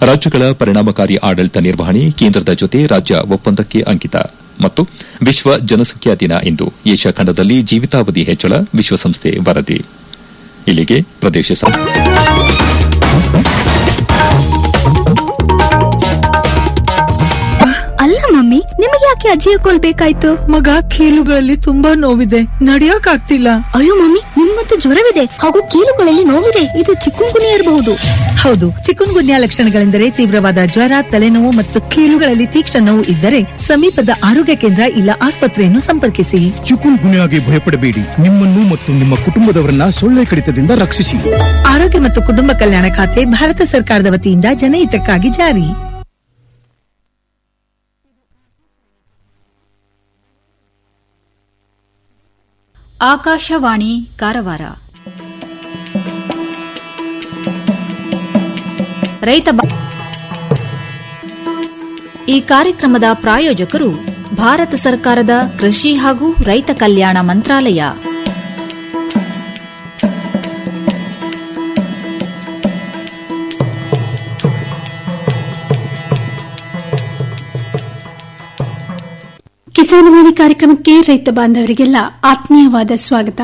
ರಾಜ್ಯಗಳ ಪರಿಣಾಮಕಾರಿ ಆಡಳಿತ ನಿರ್ವಹಣೆ ಕೇಂದ್ರದ ಜೊತೆ ರಾಜ್ಯ ಒಪ್ಪಂದಕ್ಕೆ ಅಂಕಿತ ಮತ್ತು ವಿಶ್ವ ಜನಸಂಖ್ಯಾ ದಿನ ಇಂದು ಏಷ್ಯಾ ಖಂಡದಲ್ಲಿ ಜೀವಿತಾವಧಿ ಹೆಚ್ಚಳ ವಿಶ್ವಸಂಸ್ಥೆ ವರದಿ ಇಲ್ಲಿಗೆ ಪ್ರದೇಶ ಸಮ- ಅಲ್ಲ ಮಮ್ಮಿ ನಿಮಗೆ ಯಾಕೆ ಅಜ್ಜಿಯ ಕೋಲ್ ಬೇಕಾಯ್ತು ಮಗ ಕೀಲುಗಳಲ್ಲಿ ತುಂಬಾ ನೋವಿದೆ ನಡಿಯಕ್ ಆಗ್ತಿಲ್ಲ ಅಯ್ಯೋ ಮಮ್ಮಿ ನಿಮ್ಮಂತೂ ಜ್ವರವಿದೆ ಹಾಗೂ ಕೀಲುಗಳಲ್ಲಿ ನೋವಿದೆ ಇದು ಚಿಕ್ಕುಂಗುನಿ ಇರಬಹುದು ಹೌದು ಚಿಕನ್ ಗುನ್ಯಾ ಲಕ್ಷಣಗಳೆಂದರೆ ತೀವ್ರವಾದ ಜ್ವರ ತಲೆನೋವು ಮತ್ತು ಕೀಲುಗಳಲ್ಲಿ ತೀಕ್ಷ್ಣ ನೋವು ಇದ್ದರೆ ಸಮೀಪದ ಆರೋಗ್ಯ ಕೇಂದ್ರ ಇಲ್ಲ ಆಸ್ಪತ್ರೆಯನ್ನು ಸಂಪರ್ಕಿಸಿ ಚಿಕುನ್ ಗುನ್ಯಾಗೆ ಭಯಪಡಬೇಡಿ ನಿಮ್ಮನ್ನು ಮತ್ತು ನಿಮ್ಮ ಕುಟುಂಬದವರನ್ನ ಸೊಳ್ಳೆ ಕಡಿತದಿಂದ ರಕ್ಷಿಸಿ ಆರೋಗ್ಯ ಮತ್ತು ಕುಟುಂಬ ಕಲ್ಯಾಣ ಖಾತೆ ಭಾರತ ಸರ್ಕಾರದ ವತಿಯಿಂದ ಜನಹಿತಕ್ಕಾಗಿ ಜಾರಿ ಆಕಾಶವಾಣಿ ಕಾರವಾರ ರೈತ ಬ- ಈ ಕಾರ್ಯಕ್ರಮದ ಪ್ರಾಯೋಜಕರು ಭಾರತ ಸರ್ಕಾರದ ಕೃಷಿ ಹಾಗೂ ರೈತ ಕಲ್ಯಾಣ ಮಂತ್ರಾಲಯ ಕಿಸಾನವಾಣಿ ಕಾರ್ಯಕ್ರಮಕ್ಕೆ ರೈತ ಬಾಂಧವರಿಗೆಲ್ಲ ಆತ್ಮೀಯವಾದ ಸ್ವಾಗತ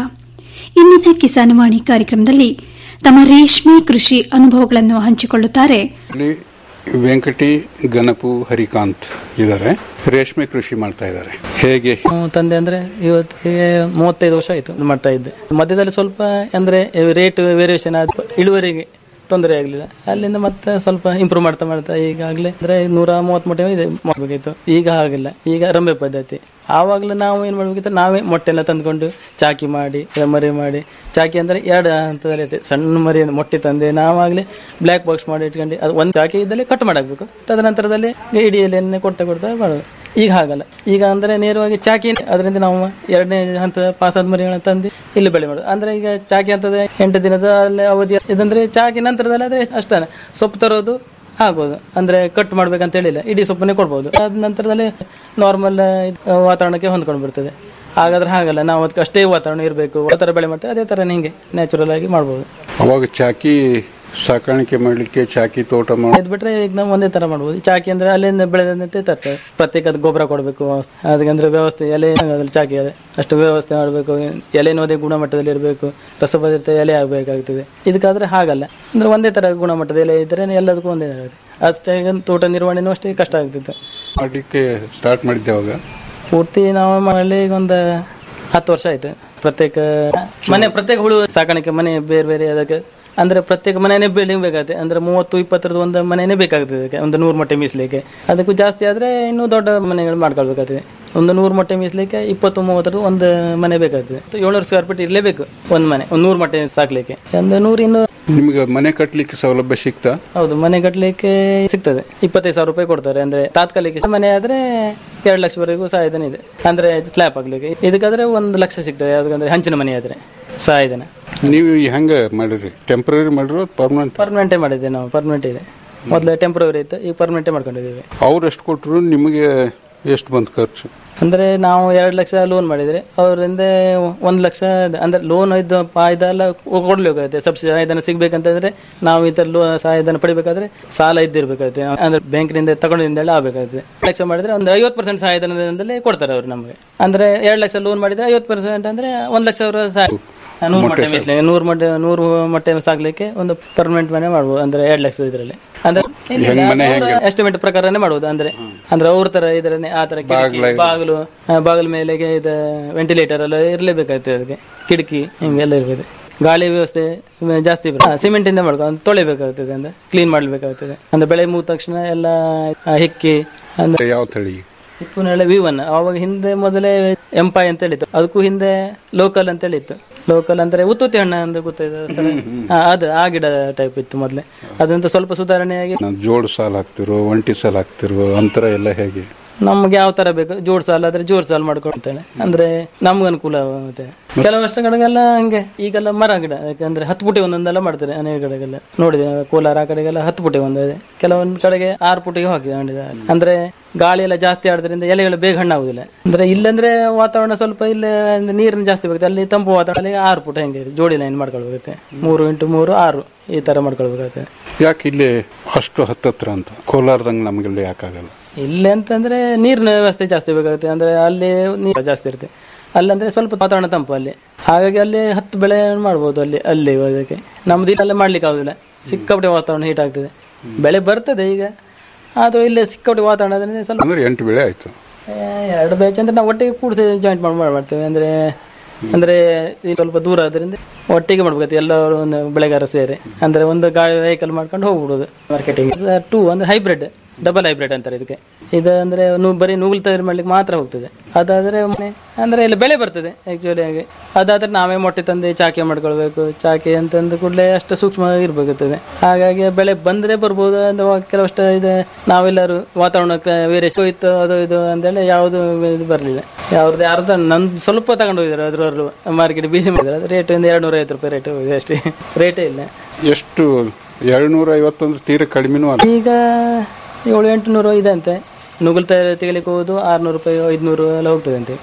ಇಂದಿನ ಕಿಸಾನವಾಣಿ ಕಾರ್ಯಕ್ರಮದಲ್ಲಿ ತಮ್ಮ ರೇಷ್ಮೆ ಕೃಷಿ ಅನುಭವಗಳನ್ನು ಹಂಚಿಕೊಳ್ಳುತ್ತಾರೆ ಇಲ್ಲಿ ವೆಂಕಟಿ ಗಣಪು ಹರಿಕಾಂತ್ ಇದ್ದಾರೆ ರೇಷ್ಮೆ ಕೃಷಿ ಮಾಡ್ತಾ ಇದ್ದಾರೆ ಹೇಗೆ ಹ್ಮ್, ತಂದೆ ಅಂದ್ರೆ ಇವತ್ತಿಗೆ ಮೂವತ್ತೈದು ವರ್ಷ ಆಯ್ತು ಮಾಡ್ತಾ ಇದ್ದೆ ಮಧ್ಯದಲ್ಲಿ ಸ್ವಲ್ಪ ಅಂದ್ರೆ ರೇಟ್ ವೇರಿಯೇಷನ್ ಆದ ಇಳುವರಿಗೆ ತೊಂದರೆ ಆಗಲಿಲ್ಲ ಅಲ್ಲಿಂದ ಮತ್ತೆ ಸ್ವಲ್ಪ ಇಂಪ್ರೂವ್ ಮಾಡ್ತಾ ಮಾಡ್ತಾ ಈಗಾಗಲೇ ಅಂದ್ರೆ ನೂರ ಮೂವತ್ತು ಮೊಟ್ಟೆ ಇದೆ ಮಾಡಬೇಕಿತ್ತು ಈಗ ಹಾಗಿಲ್ಲ ಈಗ ರಂಬೆ ಪದ್ಧತಿ ಆವಾಗಲೇ ನಾವು ಏನು ಮಾಡ್ಬೇಕಿತ್ತು ನಾವೇ ಮೊಟ್ಟೆಲ್ಲ ತಂದ್ಕೊಂಡು ಚಾಕಿ ಮಾಡಿ ಎಲ್ಲ ಮರಿ ಮಾಡಿ ಚಾಕಿ ಅಂದ್ರೆ ಎರಡು ಹಂತದಲ್ಲಿ ಇರುತ್ತೆ ಸಣ್ಣ ಮರಿ ಮೊಟ್ಟೆ ತಂದೆ ನಾವಾಗಲೇ ಬ್ಲ್ಯಾಕ್ ಬಾಕ್ಸ್ ಮಾಡಿ ಇಟ್ಕೊಂಡು ಅದು ಒಂದು ಚಾಕಿ ಇದ್ದಲ್ಲಿ ಕಟ್ ಮಾಡಾಕ್ಬೇಕು ತದನಂತರದಲ್ಲಿ ಇಡೀ ಎಲೆಯನ್ನೇ ಕೊಡ್ತಾ ಕೊಡ್ತಾ ಮಾಡೋದು ಈಗ ಹಾಗಲ್ಲ ಈಗ ಅಂದ್ರೆ ನೇರವಾಗಿ ಚಾಕಿ ಅದರಿಂದ ನಾವು ಎರಡನೇ ಹಂತದ ಪಾಸಾದ ಮರಿಗಳನ್ನ ತಂದು ಇಲ್ಲಿ ಬೆಳೆ ಮಾಡೋದು ಅಂದ್ರೆ ಈಗ ಚಾಕಿ ಹಂತದ ಎಂಟು ದಿನದ ಅಲ್ಲಿ ಅವಧಿ ಇದಂದ್ರೆ ಚಾಕಿ ನಂತರದಲ್ಲಿ ಆದ್ರೆ ಅಷ್ಟೇ ಸೊಪ್ಪು ತರೋದು ಆಗ್ಬೋದು ಅಂದ್ರೆ ಕಟ್ ಮಾಡ್ಬೇಕಂತ ಹೇಳಿಲ್ಲ ಇಡೀ ಸೊಪ್ಪನ್ನೇ ಕೊಡ್ಬೋದು ಅದ ನಂತರದಲ್ಲಿ ನಾರ್ಮಲ್ ವಾತಾವರಣಕ್ಕೆ ಹೊಂದ್ಕೊಂಡು ಬಿಡ್ತದೆ ಹಾಗಾದ್ರೆ ಹಾಗಲ್ಲ ನಾವು ಅದಕ್ಕೆ ಅಷ್ಟೇ ವಾತಾವರಣ ಇರಬೇಕು ಆ ಥರ ಬೆಳೆ ಮಾಡ್ತೇವೆ ಅದೇ ಥರ ಹಿಂಗೆ ನ್ಯಾಚುರಲ್ ಆಗಿ ಮಾಡ್ಬೋದು ಅವಾಗ ಚಾಕಿ ಸಾಕಾಣಿಕೆ ಮಾಡಲಿಕ್ಕೆ ಚಾಕಿ ತೋಟ ಮಾಡಿ ಇದು ಬಿಟ್ರೆ ಈಗ ನಾವು ಒಂದೇ ತರ ಮಾಡ್ಬೋದು ಈ ಚಾಕಿ ಅಂದ್ರೆ ಅಲ್ಲಿಂದ ಬೆಳೆದಂತೆ ತರ್ತೇವೆ ಪ್ರತ್ಯೇಕ ಅದು ಗೊಬ್ಬರ ಕೊಡಬೇಕು ಅದಕ್ಕಂದ್ರೆ ವ್ಯವಸ್ಥೆ ಎಲೆ ಅದ್ರಲ್ಲಿ ಚಾಕಿ ಆದ್ರೆ ಅಷ್ಟು ವ್ಯವಸ್ಥೆ ಮಾಡಬೇಕು ಎಲೆನೂ ಅದೇ ಗುಣಮಟ್ಟದಲ್ಲಿ ಇರಬೇಕು ರಸಭರಿತ ಎಲೆ ಆಗಬೇಕಾಗ್ತದೆ ಇದಕ್ಕಾದ್ರೆ ಹಾಗಲ್ಲ ಅಂದ್ರೆ ಒಂದೇ ತರ ಗುಣಮಟ್ಟದ ಎಲೆ ಇದ್ರೆ ಎಲ್ಲದಕ್ಕೂ ಒಂದೇ ಆಗುತ್ತೆ ಅಷ್ಟೇ ಈಗ ತೋಟ ನಿರ್ವಹಣೆನೂ ಅಷ್ಟೇ ಕಷ್ಟ ಆಗ್ತಿತ್ತು ಮಾಡಲಿಕ್ಕೆ ಸ್ಟಾರ್ಟ್ ಮಾಡಿದ್ದೆ ಅವಾಗ ಪೂರ್ತಿ ನಾವು ಮಾಡಲಿ ಈಗ ಒಂದು ಹತ್ತು ವರ್ಷ ಆಯ್ತು ಪ್ರತ್ಯೇಕ ಮನೆ ಪ್ರತ್ಯೇಕ ಹುಳು ಸಾಕಾಣಿಕೆ ಮನೆ ಬೇರೆ ಬೇರೆ ಅದಕ್ಕೆ ಅಂದ್ರೆ ಪ್ರತ್ಯೇಕ ಮನೆನೇ ಬಿಲ್ಡಿಂಗ್ ಬೇಕಾಗುತ್ತೆ ಅಂದ್ರೆ ಮೂವತ್ತು ಇಪ್ಪತ್ತರದ ಒಂದು ಮನೆನೇ ಬೇಕಾಗ್ತದೆ ಅದಕ್ಕೆ ಒಂದು ನೂರು ಮೊಟ್ಟೆ ಮೀಸಲಿಕ್ಕೆ ಅದಕ್ಕೂ ಜಾಸ್ತಿ ಆದ್ರೆ ಇನ್ನೂ ದೊಡ್ಡ ಮನೆಗಳು ಮಾಡ್ಕೊಳ್ಬೇಕಾಗ್ತದೆ ಒಂದು ನೂರು ಮೊಟ್ಟೆ ಮೀಸಲಿಕ್ಕೆ ಇಪ್ಪತ್ತು ಮೂವತ್ತರದ್ದು ಒಂದು ಮನೆ ಬೇಕಾಗ್ತದೆ ಏಳ್ನೂರು ಸ್ಕ್ವೇರ್ ಫೀಟ್ ಇರಲೇಬೇಕು ಒಂದು ಮನೆ ಒಂದು ನೂರು ಮೊಟ್ಟೆ ಸಾಕ್ಲಿಕ್ಕೆ ಒಂದು ನೂರು ಇನ್ನೂರು ನಿಮ್ಗೆ ಮನೆ ಕಟ್ಟಲಿಕ್ಕೆ ಸೌಲಭ್ಯ ಸಿಗ್ತಾ ಹೌದು ಮನೆ ಕಟ್ಟಲಿಕ್ಕೆ ಸಿಗ್ತದೆ ಇಪ್ಪತ್ತೈದು ಸಾವಿರ ರೂಪಾಯಿ ಕೊಡ್ತಾರೆ ಅಂದ್ರೆ ತಾತ್ಕಾಲಿಕ ಮನೆ ಆದ್ರೆ ಎರಡು ಲಕ್ಷವರೆಗೂ ಸಹಾಯಧನ ಇದೆ ಅಂದ್ರೆ ಸ್ಲ್ಯಾಪ್ ಆಗ್ಲಿಕ್ಕೆ ಇದಕ್ಕಾದ್ರೆ ಒಂದು ಲಕ್ಷ ಸಿಗ್ತದೆ ಅದಕ್ಕಂದ್ರೆ ಹಂಚಿನ ಮನೆ ಆದ್ರೆ ಸಹಾಯಧನ ನೀವು ಈ ಹೆಂಗ ಮಾಡಿರಿ ಟೆಂಪ್ರರಿ ಮಾಡಿರೋ ಪರ್ಮನೆಂಟ್ ಪರ್ಮನೆಂಟೇ ಮಾಡಿದ್ದೆ ನಾವು ಪರ್ಮನೆಂಟ್ ಇದೆ ಮೊದಲು ಟೆಂಪ್ರವರಿ ಇತ್ತು ಈಗ ಪರ್ಮನೆಂಟೇ ಮಾಡ್ಕೊಂಡಿದ್ದೀವಿ ಅವ್ರು ಎಷ್ಟು ಕೊಟ್ಟರು ನಿಮಗೆ ಎಷ್ಟು ಬಂತು ಖರ್ಚು ಅಂದ್ರೆ ನಾವು ಎರಡು ಲಕ್ಷ ಲೋನ್ ಮಾಡಿದ್ರೆ ಅವರಿಂದ ಒಂದು ಲಕ್ಷ ಇದೆ. ಅಂದ್ರೆ ಲೋನ್ ಇದ್ದು ಇದೆಲ್ಲ ಕೊಡ್ಲೇಬೇಕಾಗುತ್ತೆ ಸಬ್ಸಿಡಿ ಸಹಾಯಧನ ಸಿಗ್ಬೇಕಂತಂದ್ರೆ ನಾವು ಈ ತರ ಲೋ ಸಹಾಯಧನ ಪಡಿಬೇಕಾದ್ರೆ ಸಾಲ ಇದ್ದಿರ್ಬೇಕಾಗುತ್ತೆ ಅಂದ್ರೆ ಬ್ಯಾಂಕಿನಿಂದ ತಗೊಂಡಿಂದೆಲ್ಲ ಆಗ್ಬೇಕಾಗುತ್ತೆ ಲಕ್ಷ ಮಾಡಿದ್ರೆ ಒಂದು ಐವತ್ತು ಪರ್ಸೆಂಟ್ ಸಹಾಯಧನದಿಂದಲೇ ಕೊಡ್ತಾರೆ ಅವ್ರು ನಮಗೆ ಅಂದ್ರೆ ಎರಡು ಲಕ್ಷ ಲೋನ್ ಮಾಡಿದ್ರೆ ಐವತ್ತು ಪರ್ಸೆಂಟ್ ಅಂದ್ರೆ ಒಂದು ಲಕ್ಷ ಅವರ ಸಹಾಯ ನೂರು ಮೊಟ್ಟೆ ಮೀಸಲಿಗೆ ನೂರು ಮೊಟ್ಟೆ ನೂರು ಮೊಟ್ಟೆ ಸಾಕ್ಲಿಕ್ಕೆ ಒಂದು ಪರ್ಮನೆಂಟ್ ಮನೆ ಮಾಡ್ಬೋದು ಅಂದ್ರೆ ಎರಡು ಲಕ್ಷ ಇದರಲ್ಲಿ ಅಂದ್ರೆ ಎಸ್ಟಿಮೇಟ್ ಪ್ರಕಾರನೇ ಮಾಡ್ಬೋದು ಅಂದ್ರೆ ಅಂದ್ರೆ ಅವ್ರ ತರ ಇದ್ರನೆ ಆ ತರ ಕಿಟಕಿ, ಬಾಗಿಲು ಆ, ಬಾಗಿಲ ಮೇಲೆ ಇದು ವೆಂಟಿಲೇಟರ್ ಎಲ್ಲ ಇರ್ಲೇಬೇಕಾಗ್ತದೆ ಅದಕ್ಕೆ ಕಿಟಕಿ ಹಿಂಗೆಲ್ಲ ಇರ್ಬೋದು ಗಾಳಿ ವ್ಯವಸ್ಥೆ ಜಾಸ್ತಿ ಸಿಮೆಂಟ್ ಇಂದ ಮಾಡ್ಕೊಂಡು ತೊಳಿಬೇಕಾಗ್ತದೆ ಅಂದ್ರೆ ಕ್ಲೀನ್ ಮಾಡ್ಬೇಕಾಗ್ತದೆ ಅಂದ್ರೆ ಬೆಳೆ ಮುಗಿದ ತಕ್ಷಣ ಎಲ್ಲ ಆ, ಹಿಕ್ಕಿ ಅಂದ್ರೆ ಯಾವ ತಳಿ ಹಿಪ್ಪುನೇರಳೆ ವಿ ಒನ್ ಅವಾಗ ಹಿಂದೆ ಮೊದಲೇ ಎಂಪಾಯ್ ಅಂತ ಹೇಳಿತ್ತು ಅದಕ್ಕೂ ಹಿಂದೆ ಲೋಕಲ್ ಅಂತ ಹೇಳಿತ್ತು ಲೋಕಲ್ ಅಂದ್ರೆ ಉತ್ತುತ್ತಿ ಹಣ್ಣು ಅಂತ ಗೊತ್ತಾಯ್ತು ಸರ್ ಹಾ, ಅದು ಆ ಗಿಡ ಟೈಪ್ ಇತ್ತು ಮೊದಲೇ ಅದಂತ ಸ್ವಲ್ಪ ಸುಧಾರಣೆಯಾಗಿ ನಾವು ಜೋಡ್ ಸಾಲ್ ಹಾಕ್ತಿರೋ ಒಂಟಿ ಸಾಲ್ ಹಾಕ್ತಿರೋ ಅಂತರ ಎಲ್ಲ ಹೇಗೆ ನಮ್ಗೆ ಯಾವ ತರ ಬೇಕು ಜೋಡ್ ಸಾಲ ಆದ್ರೆ ಜೋಡ್ ಸಾಲ ಮಾಡ್ಕೊಳ್ತಾನೆ ಅಂದ್ರೆ ನಮ್ಗೆ ಅನುಕೂಲ ಮತ್ತೆ ಕೆಲವಷ್ಟು ಕಡೆಗೆಲ್ಲ ಹಂಗೆ ಈಗೆಲ್ಲ ಮರ ಗಿಡ ಯಾಕಂದ್ರೆ ಹತ್ತು ಪುಟಿ ಒಂದೊಂದೆಲ್ಲ ಮಾಡ್ತಾರೆ ಅನೇಕ ಕಡೆಗೆಲ್ಲ ನೋಡಿದೆ ಕೋಲಾರ ಆ ಕಡೆಗೆಲ್ಲ ಹತ್ತು ಪುಟಿ ಒಂದು ಇದೆ ಕೆಲವೊಂದು ಕಡೆಗೆ ಆರು ಪುಟಿಗೆ ಹಾಕಿದೆ ಅಂದ್ರೆ ಗಾಳಿ ಎಲ್ಲ ಜಾಸ್ತಿ ಆಡೋದ್ರಿಂದ ಎಲೆಗಳು ಬೇಗ ಹಣ್ಣಾಗುದಿಲ್ಲ ಅಂದ್ರೆ ಇಲ್ಲಂದ್ರೆ ವಾತಾವರಣ ಸ್ವಲ್ಪ ಇಲ್ಲ ಅಂದ್ರೆ ನೀರಿನ ಜಾಸ್ತಿ ಬೇಕಾಗುತ್ತೆ ಅಲ್ಲಿ ತಂಪು ವಾತಾವರಣ ಆರು ಪುಟ ಹೆಂಗೆ ಜೋಡಿ ಲೈನ್ ಮಾಡ್ಕೊಳ್ಬೇಕಾಗುತ್ತೆ ಮೂರು ಇಂಟು ಮೂರು ಆರು ಈ ತರ ಮಾಡ್ಕೊಳ್ಬೇಕಾಗುತ್ತೆ ಯಾಕೆ ಇಲ್ಲಿ ಅಷ್ಟು ಹತ್ತತ್ರ ಅಂತ ಕೋಲಾರದಂಗೆ ನಮಗೆಲ್ಲ ಯಾಕಾಗಲ್ಲ ಇಲ್ಲಿ ಅಂತಂದ್ರೆ ನೀರಿನ ವ್ಯವಸ್ಥೆ ಜಾಸ್ತಿ ಬೇಕಾಗುತ್ತೆ ಅಂದ್ರೆ ಅಲ್ಲಿ ನೀರು ಜಾಸ್ತಿ ಇರುತ್ತೆ ಅಲ್ಲಂದ್ರೆ ಸ್ವಲ್ಪ ವಾತಾವರಣ ತಂಪು ಅಲ್ಲಿ ಹಾಗಾಗಿ ಅಲ್ಲಿ ಹತ್ತು ಬೆಳೆ ಮಾಡ್ಬೋದು ಅಲ್ಲಿ ಅಲ್ಲಿ ಅದಕ್ಕೆ ನಮ್ದು ಇಲ್ಲೆಲ್ಲ ಮಾಡ್ಲಿಕ್ಕೆ ಆಗುದಿಲ್ಲ ಸಿಕ್ಕಾಪಟ್ಟೆ ವಾತಾವರಣ ಹೀಟ್ ಆಗ್ತದೆ ಬೆಳೆ ಬರ್ತದೆ ಈಗ ಆದ್ರೂ ಇಲ್ಲಿ ಸಿಕ್ಕಾಪಟ್ಟೆ ವಾತಾವರಣ ಆದ್ರಿಂದ ಸ್ವಲ್ಪ ಅಂದ್ರೆ ಎಂಟು ಬೆಳೆ ಆಯ್ತು ಆ, ಎರಡು ಬ್ಯಾಚ್ ಅಂದ್ರೆ ನಾವು ಒಟ್ಟಿಗೆ ಕೂಡಿಸಿ ಜಾಯಿಂಟ್ ಮಾಡಿ ಮಾಡ್ತೇವೆ ಅಂದ್ರೆ ಅಂದ್ರೆ ಇದು ಸ್ವಲ್ಪ ದೂರ ಆದ್ರಿಂದ ಒಟ್ಟಿಗೆ ಮಾಡ್ಬೇಕಾಗುತ್ತೆ ಎಲ್ಲರೂ ಒಂದು ಬೆಳೆಗಾರ ಸೇರಿ ಅಂದ್ರೆ ಒಂದು ಗಾಡಿ ವೆಹಿಕಲ್ ಮಾಡ್ಕೊಂಡು ಹೋಗ್ಬಿಡೋದು ಮಾರ್ಕೆಟಿಂಗ್ ಟೂ ಅಂದ್ರೆ ಹೈಬ್ರಿಡ್ ಡಬಲ್ ಹೈಬ್ರಿಡ್ ಅಂತಾರೆ ಇದಕ್ಕೆ ಇದು ಅಂದ್ರೆ ನು- ಬರೀ ನೂಗಲ್ ತಯಾರು ಮಾಡ್ಲಿಕ್ಕೆ ಮಾತ್ರ ಹೋಗ್ತದೆ ಅದಾದ್ರೆ ಮನೆ ಅಂದ್ರೆ ಇಲ್ಲಿ ಬೆಳೆ ಬರ್ತದೆ ಆಕ್ಚುಲಿ ಹಾಗೆ ಅದಾದ್ರೆ ನಾವೇ ಮೊಟ್ಟೆ ತಂದು ಚಾಕಿ ಮಾಡ್ಕೊಳ್ಬೇಕು ಚಾಕಿ ಅಂತಂದ ಕೂಡಲೇ ಅಷ್ಟು ಸೂಕ್ಷ್ಮ ಇರ್ಬೇಕಾಗ್ತದೆ ಹಾಗಾಗಿ ಬೆಳೆ ಬಂದ್ರೆ ಬರ್ಬೋದು ಅಂತ ಕೆಲವಷ್ಟು ಇದೆ ನಾವೆಲ್ಲರೂ ವಾತಾವರಣಕ್ಕೆ ಬೇರೆ ಹೋಯ್ತು ಅದು ಇದು ಅಂತೇಳಿ ಯಾವುದು ಇದು ಬರಲಿಲ್ಲ ಯಾವ್ದು ಅರ್ಧ ನಂದು ಸ್ವಲ್ಪ ತಗೊಂಡು ಹೋಗಿದ್ದಾರೆ ಅದ್ರಲ್ಲೂ ಮಾರ್ಕೆಟ್ ಬೀಸಿ ಮಾಡಿದ್ದಾರೆ ಅದು ರೇಟ್ ಒಂದು ಎರಡು ನೂರ ಐವತ್ತು ರೂಪಾಯಿ ರೇಟ್ ಹೋಗಿದೆ ಅಷ್ಟೇ ರೇಟೇ ಇಲ್ಲ ಎಷ್ಟು ಎರಡ್ನೂರ ಐವತ್ತಂದ್ರೆ ತೀರ ಕಡಿಮೆನೂ ಅಲ್ಲ ಈಗ ಏಳು ಎಂಟು ನೂರು ಇದೆ ಅಂತೆ ನುಗ್ಗಲ್ ತಯಾರಿ ತೆಗಿಲಿಕ್ಕೆ ಹೋಗೋದು ಆರ್ನೂರು ರೂಪಾಯಿ ಐದುನೂರು ಎಲ್ಲ ಹೋಗ್ತದೆ ಅಂತೆ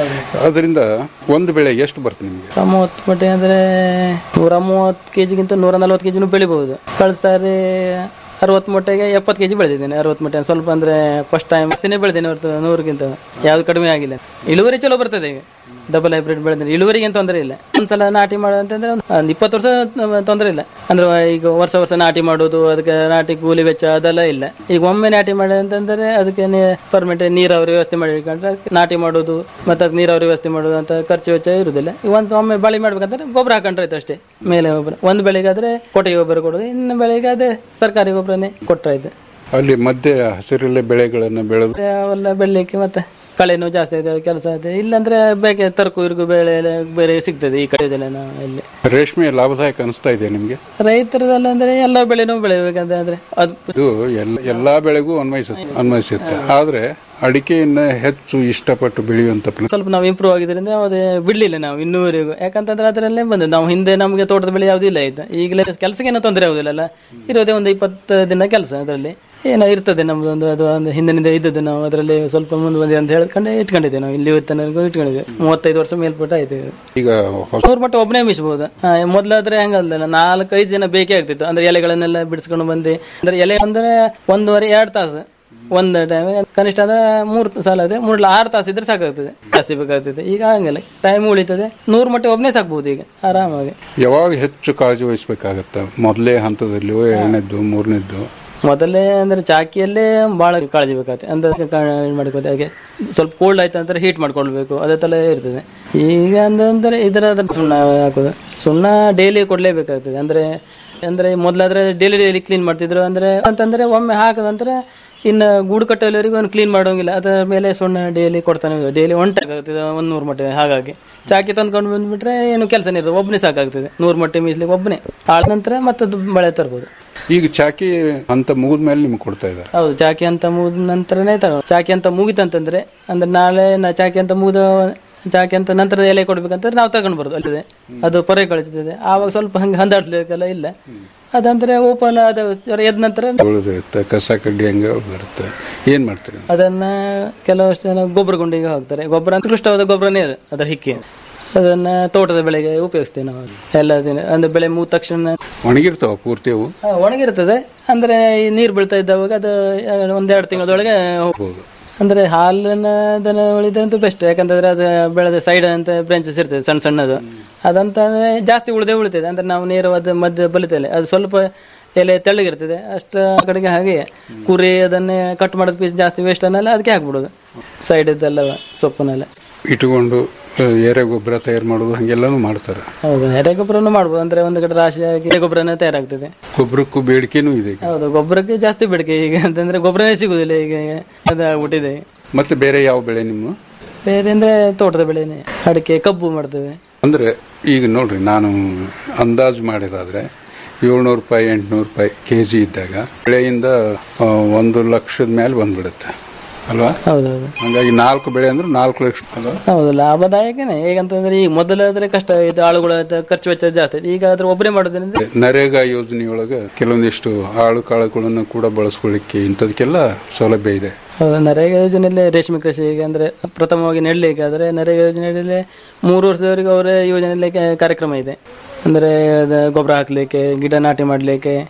ಅದರಿಂದ ಒಂದು ಬೆಳೆ ಎಷ್ಟು ಬರ್ತದೆ ನಿಮಗೆ ನೂರ ಮೂವತ್ತು ಮಟ್ಟೆ ಅಂದ್ರೆ ನೂರ ಮೂವತ್ತು ಕೆಜಿಗಿಂತ ನೂರ ನಲ್ವತ್ತು ಕೆಜಿನೂ ಬೆಳಿಬಹುದು ಕಳೆದ ಸಾರಿ ಅರವತ್ತು ಮೊಟ್ಟೆಗೆ ಎಪ್ಪತ್ತು ಕೆಜಿ ಬೆಳೆದಿದ್ದೇನೆ ಅರವತ್ತು ಮೊಟ್ಟೆ ಸ್ವಲ್ಪ ಅಂದ್ರೆ ಫಸ್ಟ್ ಟೈಮ್ ಜಾಸ್ತಿನೇ ಬೆಳೆದೇನೆ ಹೊರತು ನೂರಕ್ಕಿಂತ ಯಾವ್ದು ಕಡಿಮೆ ಆಗಿಲ್ಲ ಇಳುವರಿ ಚಲೋ ಬರ್ತದೆ ಈಗ ಡಬಲ್ ಹೈಬ್ರಿಡ್ ಬೆಳೆದ್ರೆ ಇಳುವರಿಗೆ ಏನು ತೊಂದರೆ ಇಲ್ಲ ಒಂದ್ಸಲ ನಾಟಿ ಮಾಡೋದಂತಂದ್ರೆ ಒಂದು ಇಪ್ಪತ್ತು ವರ್ಷ ತೊಂದರೆ ಇಲ್ಲ ಅಂದ್ರೆ ಈಗ ವರ್ಷ ವರ್ಷ ನಾಟಿ ಮಾಡೋದು ಅದಕ್ಕೆ ನಾಟಿ ಕೂಲಿ ವೆಚ್ಚ ಅದೆಲ್ಲ ಇಲ್ಲ ಈಗ ಒಮ್ಮೆ ನಾಟಿ ಮಾಡಿ ಅಂತಂದ್ರೆ ಅದಕ್ಕೆ ಪರ್ಮೆಂಟ್ ನೀರಾವರಿ ವ್ಯವಸ್ಥೆ ಮಾಡಿಕೊಂಡ್ರೆ ಅದಕ್ಕೆ ನಾಟಿ ಮಾಡೋದು ಮತ್ತೆ ಅದಕ್ಕೆ ನೀರಾವರಿ ವ್ಯವಸ್ಥೆ ಮಾಡೋದು ಅಂತ ಖರ್ಚು ವೆಚ್ಚ ಇರುವುದಿಲ್ಲ ಈಗ ಒಂದು ಒಮ್ಮೆ ಬಳಿ ಮಾಡ್ಬೇಕಂದ್ರೆ ಗೊಬ್ಬರ ಹಾಕೊಂಡ್ರೆ ಆಯ್ತು ಅಷ್ಟೇ ಮೇಲೆ ಗೊಬ್ಬರ ಒಂದು ಬೆಳೆಗಾದ್ರೆ ಕೊಟ್ಟಿಗೆ ಗೊಬ್ಬರ ಕೊಡೋದು ಇನ್ನು ಬೆಳೆಗಾದ್ರೆ ಸರ್ಕಾರಿ ಗೊಬ್ಬರನೇ ಕೊಟ್ಟರಾಯ್ತು ಅಲ್ಲಿ ಮಧ್ಯೆ ಹಸಿರೆಲೆ ಬೆಳೆಗಳನ್ನು ಬೆಳೆದು ಮತ್ತೆ ಅವೆಲ್ಲ ಬೆಳಿಲಿಕ್ಕೆ ಮತ್ತೆ ಕಳೆನೂ ಜಾಸ್ತಿ ಇದೆ ಕೆಲಸ ಇದೆ ಇಲ್ಲಾಂದ್ರೆ ಬೇಕೆ ತರಕು ಇರುಗು ಬೆಳೆ ಎಲ್ಲ ಬೇರೆ ಸಿಗ್ತದೆ ಈ ಕಡೆ ನಾವು ಇಲ್ಲಿ ರೇಷ್ಮೆ ಲಾಭದಾಯಕ ಅನಿಸ್ತಾ ಇದೆ ನಿಮಗೆ ರೈತರದಲ್ಲ ಅಂದ್ರೆ ಎಲ್ಲ ಬೆಳೆನೂ ಬೆಳಿಬೇಕಂತ ಅಂದ್ರೆ ಅದು ಇದು ಎಲ್ಲ ಎಲ್ಲಾ ಬೆಳೆಗೂ ಅನ್ವಯಿಸುತ್ತೆ ಅನ್ವಯಿಸುತ್ತೆ ಆದ್ರೆ ಅಡಿಕೆಯನ್ನ ಹೆಚ್ಚು ಇಷ್ಟಪಟ್ಟು ಬೆಳೆಯುವಂತ ಪ್ಲ- ಸ್ವಲ್ಪ ನಾವು ಇಂಪ್ರೂವ್ ಆಗಿದ್ರಿಂದ ಅದೇ ಬಿಡ್ಲಿಲ್ಲ ನಾವು ಇನ್ನೂವರೆಗೂ ಯಾಕಂತಂದ್ರೆ ಅದರಲ್ಲೇ ಬಂದದ್ದು ನಾವು ಹಿಂದೆ ನಮಗೆ ತೋಟದ ಬೆಳೆ ಯಾವುದೂ ಇಲ್ಲ ಆಯ್ತಾ ಈಗಲೇ ಕೆಲಸಕ್ಕೆ ಏನೋ ತೊಂದರೆ ಆಗುದಿಲ್ಲಲ್ಲ ಇರೋದೇ ಒಂದು ಇಪ್ಪತ್ತು ದಿನ ಕೆಲಸ ಅದರಲ್ಲಿ ಏನೋ ಇರ್ತದೆ ನಮ್ದು ಒಂದು ಅದು ಒಂದು ಹಿಂದಿನಿಂದ ಇದ್ದದ್ದು ನಾವು ಅದರಲ್ಲಿ ಸ್ವಲ್ಪ ಮುಂದೆ ಬಂದಿದೆ ಅಂತ ಹೇಳ್ಕೊಂಡು ಇಟ್ಕೊಂಡಿದ್ದೇವೆ ನಾವು ಇಲ್ಲಿ ತನಕ ಇಟ್ಕೊಂಡಿದ್ದೇವೆ ಮೂವತ್ತೈದು ವರ್ಷ ಮೇಲ್ಪಟ್ಟು ಆಯ್ತು ಈಗ. ಈಗ ಹೊಸ ನೂರು ಮಟ್ಟ ಒಬ್ಬನೇ ಮೀಸಬಹುದು ಮೊದಲಾದ್ರೆ ಹಂಗಲ್ಲ ನಾಲ್ಕೈದು ಜನ ಬೇಕೇ ಆಗ್ತಿತ್ತು ಅಂದ್ರೆ ಎಲೆಗಳನ್ನೆಲ್ಲ ಬಿಡಿಸ್ಕೊಂಡು ಬಂದು ಅಂದ್ರೆ ಎಲೆ ಅಂದ್ರೆ ಒಂದೂವರೆ ಎರಡು ತಾಸು ಒಂದು ಟೈಮ್ ಕನಿಷ್ಠ ಅಂದ್ರೆ ಮೂರು ಸಾಲ ಇದೆ ಮೂರು ಆರು ತಾಸು ಇದ್ರೆ ಸಾಕಾಗ್ತದೆ ಜಾಸ್ತಿ ಬೇಕಾಗ್ತದೆ ಈಗ ಹಂಗಲ್ಲ ಟೈಮ್ ಉಳಿತದೆ ನೂರು ಮಟ್ಟ ಒಬ್ಬನೇ ಸಾಕ್ಬಹುದು ಈಗ ಆರಾಮಾಗಿ ಯಾವಾಗ ಹೆಚ್ಚು ಕಾಳಜಿ ವಹಿಸ್ಬೇಕಾಗತ್ತ ಮೊದಲೇ ಹಂತದಲ್ಲಿ ಎರಡನೇದ್ದು ಮೂರನೇದ್ದು ಮೊದಲೇ ಅಂದ್ರೆ ಚಾಕಿಯಲ್ಲೇ ಭಾಳ ಕಾಳಜಿ ಬೇಕಾಗುತ್ತೆ ಅಂದ್ರೆ ಮಾಡ್ಕೋತೆ ಹಾಗೆ ಸ್ವಲ್ಪ ಕೋಲ್ಡ್ ಆಯ್ತು ಅಂದ್ರೆ ಹೀಟ್ ಮಾಡ್ಕೊಳ್ಬೇಕು ಅದೇ ತರ ಇರ್ತದೆ ಈಗ ಅಂದ್ರೆ ಇದರ ಅದ್ರ ಸುಣ್ಣ ಹಾಕೋದು ಸುಣ್ಣ ಡೈಲಿ ಕೊಡ್ಲೇಬೇಕಾಗ್ತದೆ ಅಂದ್ರೆ ಅಂದ್ರೆ ಮೊದಲಾದ್ರೆ ಡೈಲಿ ಡೈಲಿ ಕ್ಲೀನ್ ಮಾಡ್ತಿದ್ರು ಅಂದ್ರೆ ಅಂತಂದ್ರೆ ಒಮ್ಮೆ ಹಾಕದ ನಂತರ ಇನ್ನು ಗೂಡು ಕಟ್ಟೋವರೆಗೂ ಒಂದು ಕ್ಲೀನ್ ಮಾಡೋಂಗಿಲ್ಲ ಅದರ ಮೇಲೆ ಸುಣ್ಣ ಡೈಲಿ ಕೊಡ್ತಾನೆ ಡೈಲಿ ಒಂಟೆ ಆಗ್ತದೆ ಒಂದು ನೂರು ಮಟ್ಟೆ ಹಾಗಾಗಿ ಚಾಕಿ ತಂದ್ಕೊಂಡು ಬಂದ್ಬಿಟ್ರೆ ಏನು ಕೆಲಸನೇ ಇರ್ತದೆ ಒಬ್ಬನೇ ಸಾಕಾಗ್ತದೆ ನೂರು ಮಟ್ಟೆ ಮೀಸ್ಲಿಕ್ಕೆ ಒಬ್ಬನೇ ಆದ ನಂತರ ಮತ್ತದು ಬಳೆ ತರ್ಬೋದು ಈಗ ಚಾಕಿ ಹಂತ ಮುಗಿದ ಮೇಲೆ ನಿಮ್ಗೆ ಕೊಡ್ತಾ ಇದ್ದಾರೆ ಹೌದು ಚಾಕಿ ಅಂತ ಮುಗಿದ ನಂತರನೇ ತಗೋ ಚಾಕಿ ಅಂತ ಮುಗಿತಂತಂದ್ರೆ ಅಂದ್ರೆ ನಾಳೆ ನಾ ಚಾಕಿ ಅಂತ ಮುಗಿದ ಚಾಕಿ ಅಂತ ನಂತರ ಎಲೆ ಕೊಡ್ಬೇಕಂತಂದ್ರೆ ನಾವು ತಗೊಂಡು ಬರೋದು ಅಲ್ಲಿದೆ ಅದು ಪೊರೆ ಕಳಿಸ್ತದೆ ಆವಾಗ ಸ್ವಲ್ಪ ಹಂಗೆ ಹಂದಾಡ್ಸ್ಲಿಕ್ಕೆಲ್ಲ ಇಲ್ಲ ಅದಂದ್ರೆ ಓಪನ್ ಅದ ಎದ್ದ ನಂತರ ಉಳಿದಿರುತ್ತೆ ಕಸ ಕಡ್ಡಿ ಹಂಗೆ ಉಳಿದಿರುತ್ತೆ ಏನ್ ಮಾಡ್ತೀರಿ ಅದನ್ನ ಕೆಲವಷ್ಟು ಜನ ಗೊಬ್ಬರ ಗುಂಡಿಗೆ ಹಾಕ್ತಾರೆ ಗೊಬ್ಬರ ಉತ್ಕೃಷ್ಟವಾದ ಗೊಬ್ಬರನೇ ಅದು ಅದರ ಹಿಕ್ಕಿ ಅದನ್ನ ತೋಟದ ಬೆಳೆಗೆ ಉಪಯೋಗಿಸ್ತೇವೆ ನಾವು ಎಲ್ಲ ದಿನ ಅಂದ್ರೆ ಬೆಳೆ ಮುಗಿದ ತಕ್ಷಣ ಒಣಗಿರ್ತಾವ ಪೂರ್ತಿ ಅವು ಆ, ಒಣಗಿರ್ತದೆ ಅಂದ್ರೆ ಈ ನೀರು ಬೀಳ್ತಾ ಇದ್ದಾವಾಗ ಅದು ಒಂದೆರಡು ತಿಂಗಳದೊಳಗೆ ಹೋಗ್ಬೋದು ಅಂದ್ರೆ ಹಾಲಿನ ದನ ಉಳಿದಂತೂ ಬೆಸ್ಟ್ ಯಾಕಂತಂದ್ರೆ ಅದು ಬೆಳೆದ ಸೈಡ್ ಅಂತ ಬ್ರಾಂಚಸ್ ಇರ್ತದೆ ಸಣ್ಣ ಸಣ್ಣದು ಅದಂತ ಅಂದ್ರೆ ಜಾಸ್ತಿ ಉಳಿದೇ ಉಳಿತದೆ ಅಂದ್ರೆ ನಾವು ನೇರವಾದ ಮಧ್ಯ ಬಲಿತಲೆ ಅದು ಸ್ವಲ್ಪ ಎಲೆ ತೆಳ್ಳಗಿರ್ತದೆ ಅಷ್ಟ ಆ ಕಡೆಗೆ ಹಾಗೆ ಕುರಿ ಅದನ್ನೇ ಕಟ್ ಮಾಡೋದು ಪೀಸ್ ಜಾಸ್ತಿ ವೇಸ್ಟ್ ಅನ್ನಲ್ಲ ಅದಕ್ಕೆ ಹಾಕ್ಬಿಡೋದು ಸೈಡ್ ಇದ್ದೆಲ್ಲ ಸೊಪ್ಪನ್ನೆಲ್ಲ ಇಟ್ಕೊಂಡು ಆ, ಎರೆ ಗೊಬ್ಬರ ತಯಾರು ಮಾಡೋದು ಹಂಗೆಲ್ಲಾನು ಮಾಡ್ತಾರೆ ಹೌದು ಎರೆ ಗೊಬ್ಬರನು ಮಾಡ್ಬೋದು ಅಂದ್ರೆ ಒಂದು ಕಡೆ ರಾಶಿಯಾಗಿ ಎರೆ ಗೊಬ್ಬರನೇ ತಯಾರಾಗ್ತದೆ ಗೊಬ್ಬರಕ್ಕೂ ಬೇಡಿಕೆನೂ ಇದೆ ಈಗ. ಹೌದು ಗೊಬ್ಬರಕ್ಕೆ ಜಾಸ್ತಿ ಬೇಡಿಕೆ ಈಗ ಅಂತಂದ್ರೆ ಗೊಬ್ಬರನೇ ಸಿಗುದಿಲ್ಲ ಈಗ ಅದಾಗ್ಬಿಟ್ಟಿದೆ ಮತ್ತೆ ಬೇರೆ ಯಾವ ಬೆಳೆ ನಿಮ್ಮ ಬೇರೆ ಅಂದ್ರೆ ತೋಟದ ಬೆಳೆನೆ ಅಡಿಕೆ ಕಬ್ಬು ಮಾಡ್ತೇವೆ ಅಂದ್ರೆ ಈಗ ನೋಡ್ರಿ ನಾನು ಅಂದಾಜು ಮಾಡಿದಾದ್ರೆ ಏಳ್ನೂರು ರೂಪಾಯಿ ಎಂಟ್ನೂರು ರೂಪಾಯಿ ಕೆ ಜಿ ಇದ್ದಾಗ ಬೆಳೆಯಿಂದ ಆ, ಒಂದು ಲಕ್ಷದ ಮೇಲೆ ಬಂದ್ಬಿಡುತ್ತೆ ಅಲ್ವಾ ಹೌದೌದು ಹಂಗಾಗಿ ನಾಲ್ಕು ಬೆಳೆ ಅಂದ್ರೆ ನಾಲ್ಕು ಲಕ್ಷ ಅಲ್ವಾ ಹೌದು ಲಾಭದಾಯಕನೇ ಹೇಗಂತಂದ್ರೆ ಈಗ ಮೊದಲಾದ್ರೆ ಕಷ್ಟ ಇದು ಆಳುಗಳ ಖರ್ಚು ವೆಚ್ಚ ಜಾಸ್ತಿ ಇದೆ. ಈಗ ಅದ್ರ ಒಬ್ಬರೇ ಮಾಡೋದ್ರಿಂದ ನರೇಗಾ ಯೋಜನೆಯೊಳಗೆ ಕೆಲವೊಂದಿಷ್ಟು ಆಳು ಕಾಳುಗಳನ್ನು ಕೂಡ ಬಳಸ್ಕೊಳ್ಳಿಕ್ಕೆ ಇಂಥದಕ್ಕೆಲ್ಲ ಸೌಲಭ್ಯ ಇದೆ ಹೌದು ನರೇಗಾ ಯೋಜನೆಯಲ್ಲೇ ರೇಷ್ಮೆ ಕೃಷಿಗೆ ಅಂದ್ರೆ ಪ್ರಥಮವಾಗಿ ನೆಡ್ಲಿಕ್ಕೆ ಆದ್ರೆ ನರೇಗಾ ಯೋಜನೆಯಲ್ಲಿ ಮೂರು ವರ್ಷದವರೆಗೆ ಅವರ ಯೋಜನೆಯಲ್ಲಿ ಕ- ಕಾರ್ಯಕ್ರಮ ಇದೆ ಅಂದ್ರೆ ಅದು ಗೊಬ್ಬರ ಹಾಕ್ಲಿಕ್ಕೆ ಗಿಡ ನಾಟಿ ಮಾಡ್ಲಿಕ್ಕೆ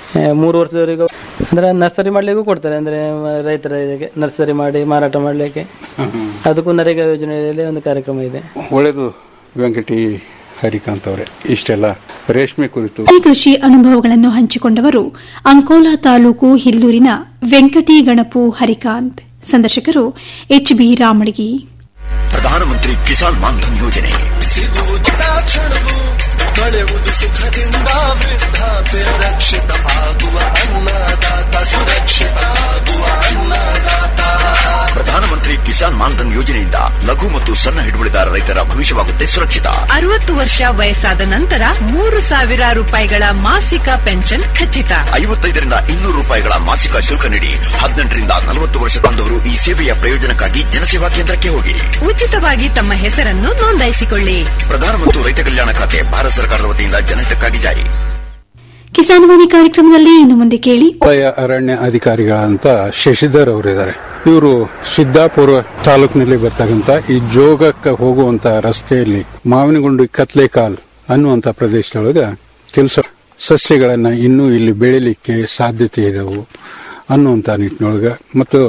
ಆ, ಮೂರು ವರ್ಷದವರೆಗೂ ಅಂದ್ರೆ ನರ್ಸರಿ ಮಾಡ್ಲಿಕ್ಕೂ ಕೊಡ್ತಾರೆ ಅಂದ್ರೆ ಮ- ರೈತರ ಇದಕ್ಕೆ ನರ್ಸರಿ ಮಾಡಿ ಮಾರಾಟ ಮಾಡ್ಲಿಕ್ಕೆ ಅದಕ್ಕೂ ನರೇಗಾ ಯೋಜನೆಯಲ್ಲಿ ಒಂದು ಕಾರ್ಯಕ್ರಮ ಇದೆ ಒಳ್ಳೆಯದು ವೆಂಕಟಿ ಹರಿಕಾಂತ್ ಅವರೇ ಇಷ್ಟೆಲ್ಲ ರೇಷ್ಮೆ ಕುರಿತು ಈ ಕೃಷಿ ಅನುಭವಗಳನ್ನು ಹಂಚಿಕೊಂಡವರು ಅಂಕೋಲಾ ತಾಲೂಕು ಹಿಲ್ಲೂರಿನ ವೆಂಕಟಿ ಗಣಪು ಹರಿಕಾಂತ್ ಸಂದರ್ಶಕರು ಎಚ್ ಬಿ ರಾಮಡಿಗಿ ಪ್ರಧಾನಮಂತ್ರಿ ಕಿಸಾನ್ ಮಾನ್ಧನ್ ಯೋಜನೆ ಸಿಗುವುದಿಲ್ಲ ಕ್ಷಣವು ಕಳೆಯುವುದು ಸುಖದಿಂದ ವೃದ್ಧಾಪ್ಯ ರಕ್ಷಿತ ಆಗುವ ಅನ್ನದಾತ ಸುರಕ್ಷಿತ ಆಗುವ ಅನ್ನದಾತ ಪ್ರಧಾನಮಂತ್ರಿ ಕಿಸಾನ್ ಮಾನ್ಧನ್ ಯೋಜನೆಯಿಂದ ಲಘು ಮತ್ತು ಸಣ್ಣ ಹಿಡುವಳಿದಾರ ರೈತರ ಭವಿಷ್ಯವಾಗುತ್ತೆ ಸುರಕ್ಷಿತ ಅರವತ್ತು ವರ್ಷ ವಯಸ್ಸಾದ ನಂತರ ಮೂರು ಸಾವಿರ ರೂಪಾಯಿಗಳ ಮಾಸಿಕ ಪೆನ್ಷನ್ ಖಚಿತ ಐವತ್ತೈದರಿಂದ ಇನ್ನೂರು ರೂಪಾಯಿಗಳ ಮಾಸಿಕ ಶುಲ್ಕ ನೀಡಿ ಹದಿನೆಂಟರಿಂದ ನಲವತ್ತು ವರ್ಷ ತಂದವರು ಈ ಸೇವೆಯ ಪ್ರಯೋಜನಕ್ಕಾಗಿ ಜನಸೇವಾ ಕೇಂದ್ರಕ್ಕೆ ಹೋಗಿ ಉಚಿತವಾಗಿ ತಮ್ಮ ಹೆಸರನ್ನು ನೋಂದಾಯಿಸಿಕೊಳ್ಳಿ ಪ್ರಧಾನ ಮತ್ತು ರೈತ ಕಲ್ಯಾಣ ಖಾತೆ ಭಾರತ ಸರ್ಕಾರದ ವತಿಯಿಂದ ಜನಹಿತಕ್ಕಾಗಿ ಜಾರಿ ಕಿಸಾನ್ವಾಣಿ ಕಾರ್ಯಕ್ರಮದಲ್ಲಿ ಇನ್ನು ಮುಂದೆ ಕೇಳಿ ವಲಯ ಅರಣ್ಯ ಅಧಿಕಾರಿಗಳಂತ ಶಶಿಧರ್ ಅವರಿದ್ದಾರೆ ಇವರು ಸಿದ್ದಾಪುರ ತಾಲೂಕಿನಲ್ಲಿ ಬರ್ತಕ್ಕಂಥ ಈ ಜೋಗಕ್ಕೆ ಹೋಗುವಂತ ರಸ್ತೆಯಲ್ಲಿ ಮಾವಿನಗುಂಡಿ ಕತ್ಲೆಕಾಲ್ ಅನ್ನುವಂತ ಪ್ರದೇಶದೊಳಗ ಕೆಲಸ ಸಸ್ಯಗಳನ್ನ ಇನ್ನೂ ಇಲ್ಲಿ ಬೆಳಿಲಿಕ್ಕೆ ಸಾಧ್ಯತೆ ಇದಾವು ಅನ್ನುವಂತ ನಿಟ್ಟಿನೊಳಗ ಮತ್ತು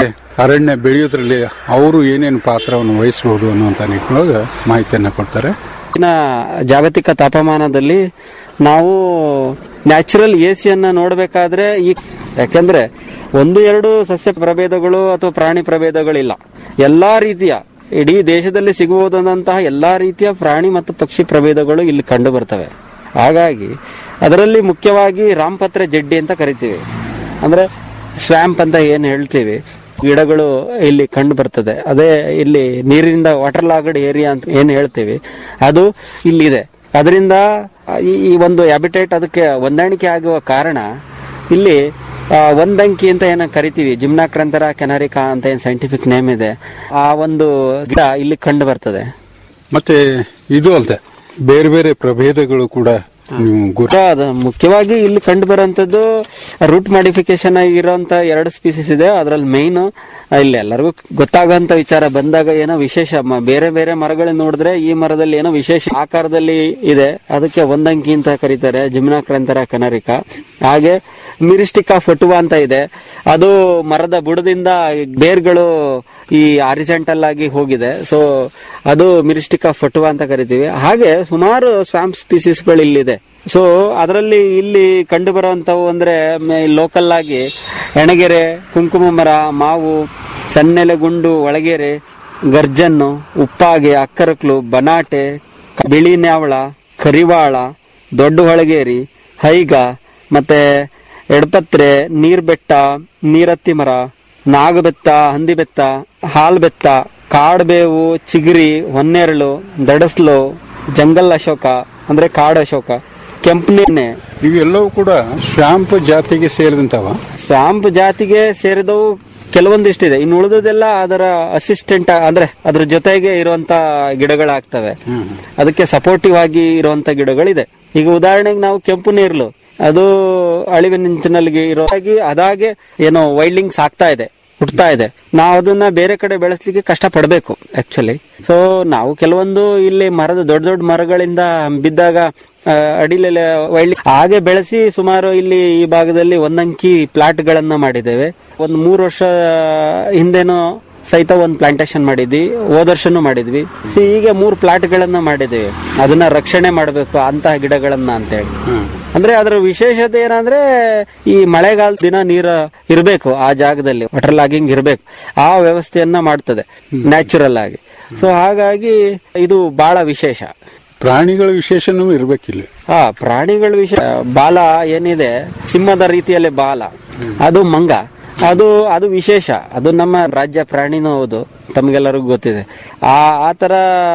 ಅರಣ್ಯ ಬೆಳೆಯೋದ್ರಲ್ಲಿ ಅವರು ಏನೇನು ಪಾತ್ರವನ್ನು ವಹಿಸಬಹುದು ಅನ್ನುವಂತ ನಿಟ್ಟಿನೊಳಗ ಮಾಹಿತಿಯನ್ನ ಕೊಡ್ತಾರೆ ಇನ್ನ ಜಾಗತಿಕ ತಾಪಮಾನದಲ್ಲಿ ನಾವು ನ್ಯಾಚುರಲ್ ಎಸಿಯನ್ನ ನೋಡಬೇಕಾದ್ರೆ ಈ ಯಾಕೆಂದ್ರೆ ಒಂದು ಎರಡು ಸಸ್ಯ ಪ್ರಭೇದಗಳು ಅಥವಾ ಪ್ರಾಣಿ ಪ್ರಭೇದಗಳಿಲ್ಲ ಎಲ್ಲಾ ರೀತಿಯ ಇಡೀ ದೇಶದಲ್ಲಿ ಸಿಗಬಹುದಾದಂತಹ ಎಲ್ಲಾ ರೀತಿಯ ಪ್ರಾಣಿ ಮತ್ತು ಪಕ್ಷಿ ಪ್ರಭೇದಗಳು ಇಲ್ಲಿ ಕಂಡು ಬರ್ತವೆ ಹಾಗಾಗಿ ಅದರಲ್ಲಿ ಮುಖ್ಯವಾಗಿ ರಾಮಪತ್ರೆ ಜಡ್ಡಿ ಅಂತ ಕರಿತೀವಿ ಅಂದ್ರೆ ಸ್ವ್ಯಾಂಪ್ ಅಂತ ಏನ್ ಹೇಳ್ತೀವಿ ಗಿಡಗಳು ಇಲ್ಲಿ ಕಂಡು ಬರ್ತದೆ ಅದೇ ಇಲ್ಲಿ ನೀರಿನಿಂದ ವಾಟರ್ ಲಾಗಡ್ ಏರಿಯಾ ಅಂತ ಏನ್ ಹೇಳ್ತೀವಿ ಅದು ಇಲ್ಲಿದೆ ಅದರಿಂದ ಈ ಈ ಒಂದು ಹ್ಯಾಬಿಟೇಟ್ ಅದಕ್ಕೆ ಹೊಂದಾಣಿಕೆ ಆಗುವ ಕಾರಣ ಇಲ್ಲಿ ಆ, ಒಂದಂಕಿ ಅಂತ ಏನ ಕರಿತೀವಿ ಜಿಮ್ನಾಕ್ರಂತರ ಕೆನರಿಕಾ ಅಂತ ಏನ್ ಸೈಂಟಿಫಿಕ್ ನೇಮ್ ಇದೆ ಆ ಒಂದು ಗಿಡ ಇಲ್ಲಿ ಕಂಡು ಬರ್ತದೆ ಮತ್ತೆ ಇದು ಅಲ್ದೆ ಬೇರೆ ಬೇರೆ ಪ್ರಭೇದಗಳು ಕೂಡ ನೀವು ಗುರು ಅದು ಮುಖ್ಯವಾಗಿ ಇಲ್ಲಿ ಕಂಡು ಬರುವಂತದ್ದು ರೂಟ್ ಮಾಡಿಫಿಕೇಶನ್ ಆಗಿರುವಂತ ಎರಡು ಸ್ಪೀಸೀಸ್ ಇದೆ ಅದ್ರಲ್ಲಿ ಮೇನ್ ಇಲ್ಲಿ ಎಲ್ಲರಿಗೂ ಗೊತ್ತಾಗುವಂತ ವಿಚಾರ ಬಂದಾಗ ಏನೋ ವಿಶೇಷ ಮ- ಬೇರೆ ಬೇರೆ ಮರಗಳನ್ನ ನೋಡಿದ್ರೆ ಈ ಮರದಲ್ಲಿ ಏನೋ ವಿಶೇಷ ಆಕಾರದಲ್ಲಿ ಇದೆ ಅದಕ್ಕೆ ಒಂದಂಕಿ ಅಂತ ಕರೀತಾರೆ ಜಿಮ್ನಾಕ್ರಂತರ ಕನರಿಕ ಹಾಗೆ ಮಿರಿಸ್ಟಿಕಾ ಫಟುವಾ ಅಂತ ಇದೆ ಅದು ಮರದ ಬುಡದಿಂದ ಬೇರ್ಗಳು ಈ ಆರಿಸೆಂಟಲ್ ಆಗಿ ಹೋಗಿದೆ ಸೊ ಅದು ಮಿರಿಸ್ಟಿಕಾ ಫಟುವಾ ಅಂತ ಕರಿತೀವಿ ಹಾಗೆ ಸುಮಾರು ಸ್ವಾಂಪ್ ಸ್ಪೀಸೀಸ್ ಗಳು ಇಲ್ಲಿದೆ ಸೊ ಅದರಲ್ಲಿ ಇಲ್ಲಿ ಕಂಡು ಬರುವಂತವು ಅಂದ್ರೆ ಲೋಕಲ್ ಆಗಿ ಎಣಗೆರೆ ಕುಂಕುಮ ಮರ ಮಾವು ಸನ್ನೆಲೆಗುಂಡು ಒಳಗೆರೆ ಗರ್ಜನ್ನು ಉಪ್ಪಾಗೆ ಅಕ್ಕರಕ್ಲು ಬನಾಟೆ ಕ- ಬಿಳಿ ನ್ಯಾವಳ ಕರಿವಾಳ ದೊಡ್ಡ ಹೊಳಗೇರಿ ಹೈಗ ಮತ್ತೆ ಎಡಪತ್ರೆ ನೀರ್ಬೆಟ್ಟ ನೀರತ್ತಿ ಮರ ನಾಗಬೆತ್ತ ಹಂದಿಬೆತ್ತ ಹಾಲ್ಬೆತ್ತ ಕಾಡ್ಬೇವು ಚಿಗಿರಿ ಹೊನ್ನೆರಳು ದಡಸ್ಲು ಜಂಗಲ್ ಅಶೋಕ ಅಂದ್ರೆ ಕಾಡು ಅಶೋಕ ಕೆಂಪನೆಣ್ಣೆ ಇವೆಲ್ಲವೂ ಕೂಡ ಶ್ಯಾಂಪ್ ಜಾತಿಗೆ ಸೇರಿದಂತವ ಸ್ವಾಂಪ್ ಜಾತಿಗೆ ಸೇರಿದವು ಕೆಲವೊಂದಿಷ್ಟಿದೆ ಇನ್ನು ಉಳಿದದೆಲ್ಲ ಅದರ ಅಸಿಸ್ಟೆಂಟ್ ಅಂದ್ರೆ ಅದ್ರ ಜೊತೆಗೆ ಇರುವಂತ ಗಿಡಗಳಾಗ್ತವೆ ಅದಕ್ಕೆ ಸಪೋರ್ಟಿವ್ ಆಗಿ ಇರುವಂತ ಗಿಡಗಳಿದೆ ಈಗ ಉದಾಹರಣೆಗೆ ನಾವು ಕೆಂಪು ನೀರ್ಲು ಅದು ಅಳಿವಿನಿಂಚಿನಲ್ಲಿ ಇರೋ ಹಾಗೆ ಅದಾಗೆ ಏನೋ ವೈಲ್ಡಿಂಗ್ಸ್ ಆಗ್ತಾ ಇದೆ ಹುಟ್ತಾ ಇದೆ ನಾವು ಅದನ್ನ ಬೇರೆ ಕಡೆ ಬೆಳೆಸ್ಲಿಕ್ಕೆ ಕಷ್ಟ ಪಡಬೇಕು ಆಕ್ಚುಲಿ ಸೊ ನಾವು ಕೆಲವೊಂದು ಇಲ್ಲಿ ಮರದ ದೊಡ್ಡ ದೊಡ್ಡ ಮರಗಳಿಂದ ಬಿದ್ದಾಗ ಆ, ಅಡಿಲೆಲ್ಲ ಒಳ್ಳೆ ಹಾಗೆ ಬೆಳೆಸಿ ಸುಮಾರು ಇಲ್ಲಿ ಈ ಭಾಗದಲ್ಲಿ ಒಂದಂಕಿ ಪ್ಲಾಟ್ ಗಳನ್ನ ಮಾಡಿದ್ದೇವೆ ಒಂದು ಮೂರು ವರ್ಷ ಹಿಂದೆನೋ ಸಹಿತ ಒಂದು ಪ್ಲಾಂಟೇಶನ್ ಮಾಡಿದ್ವಿ ಹೋದ ವರ್ಷನೂ ಮಾಡಿದ್ವಿ ಸೊ ಹೀಗೆ ಮೂರು ಪ್ಲಾಟ್ ಗಳನ್ನ ಮಾಡಿದ್ದೇವೆ ಅದನ್ನ ರಕ್ಷಣೆ ಮಾಡಬೇಕು ಅಂತಹ ಗಿಡಗಳನ್ನ ಅಂತೇಳಿ ಅಂದ್ರೆ ಅದರ ವಿಶೇಷತೆ ಏನಂದ್ರೆ ಈ ಮಳೆಗಾಲ ದಿನ ನೀರ ಇರಬೇಕು ಆ ಜಾಗದಲ್ಲಿ ವಾಟರ್ ಲಾಗಿಂಗ್ ಇರಬೇಕು ಆ ವ್ಯವಸ್ಥೆಯನ್ನ ಮಾಡ್ತದೆ ನ್ಯಾಚುರಲ್ ಆಗಿ ಸೊ ಹಾಗಾಗಿ ಇದು ಬಹಳ ವಿಶೇಷ ಪ್ರಾಣಿಗಳ ವಿಶೇಷನೂ ಇರ್ಬೇಕಿಲ್ಲ ಆ ಪ್ರಾಣಿಗಳ ವಿಷಯ ಬಾಲ ಏನಿದೆ ಸಿಂಹದ ರೀತಿಯಲ್ಲಿ ಬಾಲ ಅದು ಮಂಗ ಅದು ಅದು ವಿಶೇಷ ಅದು ನಮ್ಮ ರಾಜ್ಯ ಪ್ರಾಣಿನೂ ಹೌದು ತಮಗೆಲ್ಲರಿಗೂ ಗೊತ್ತಿದೆ ಆ ಆ ತರ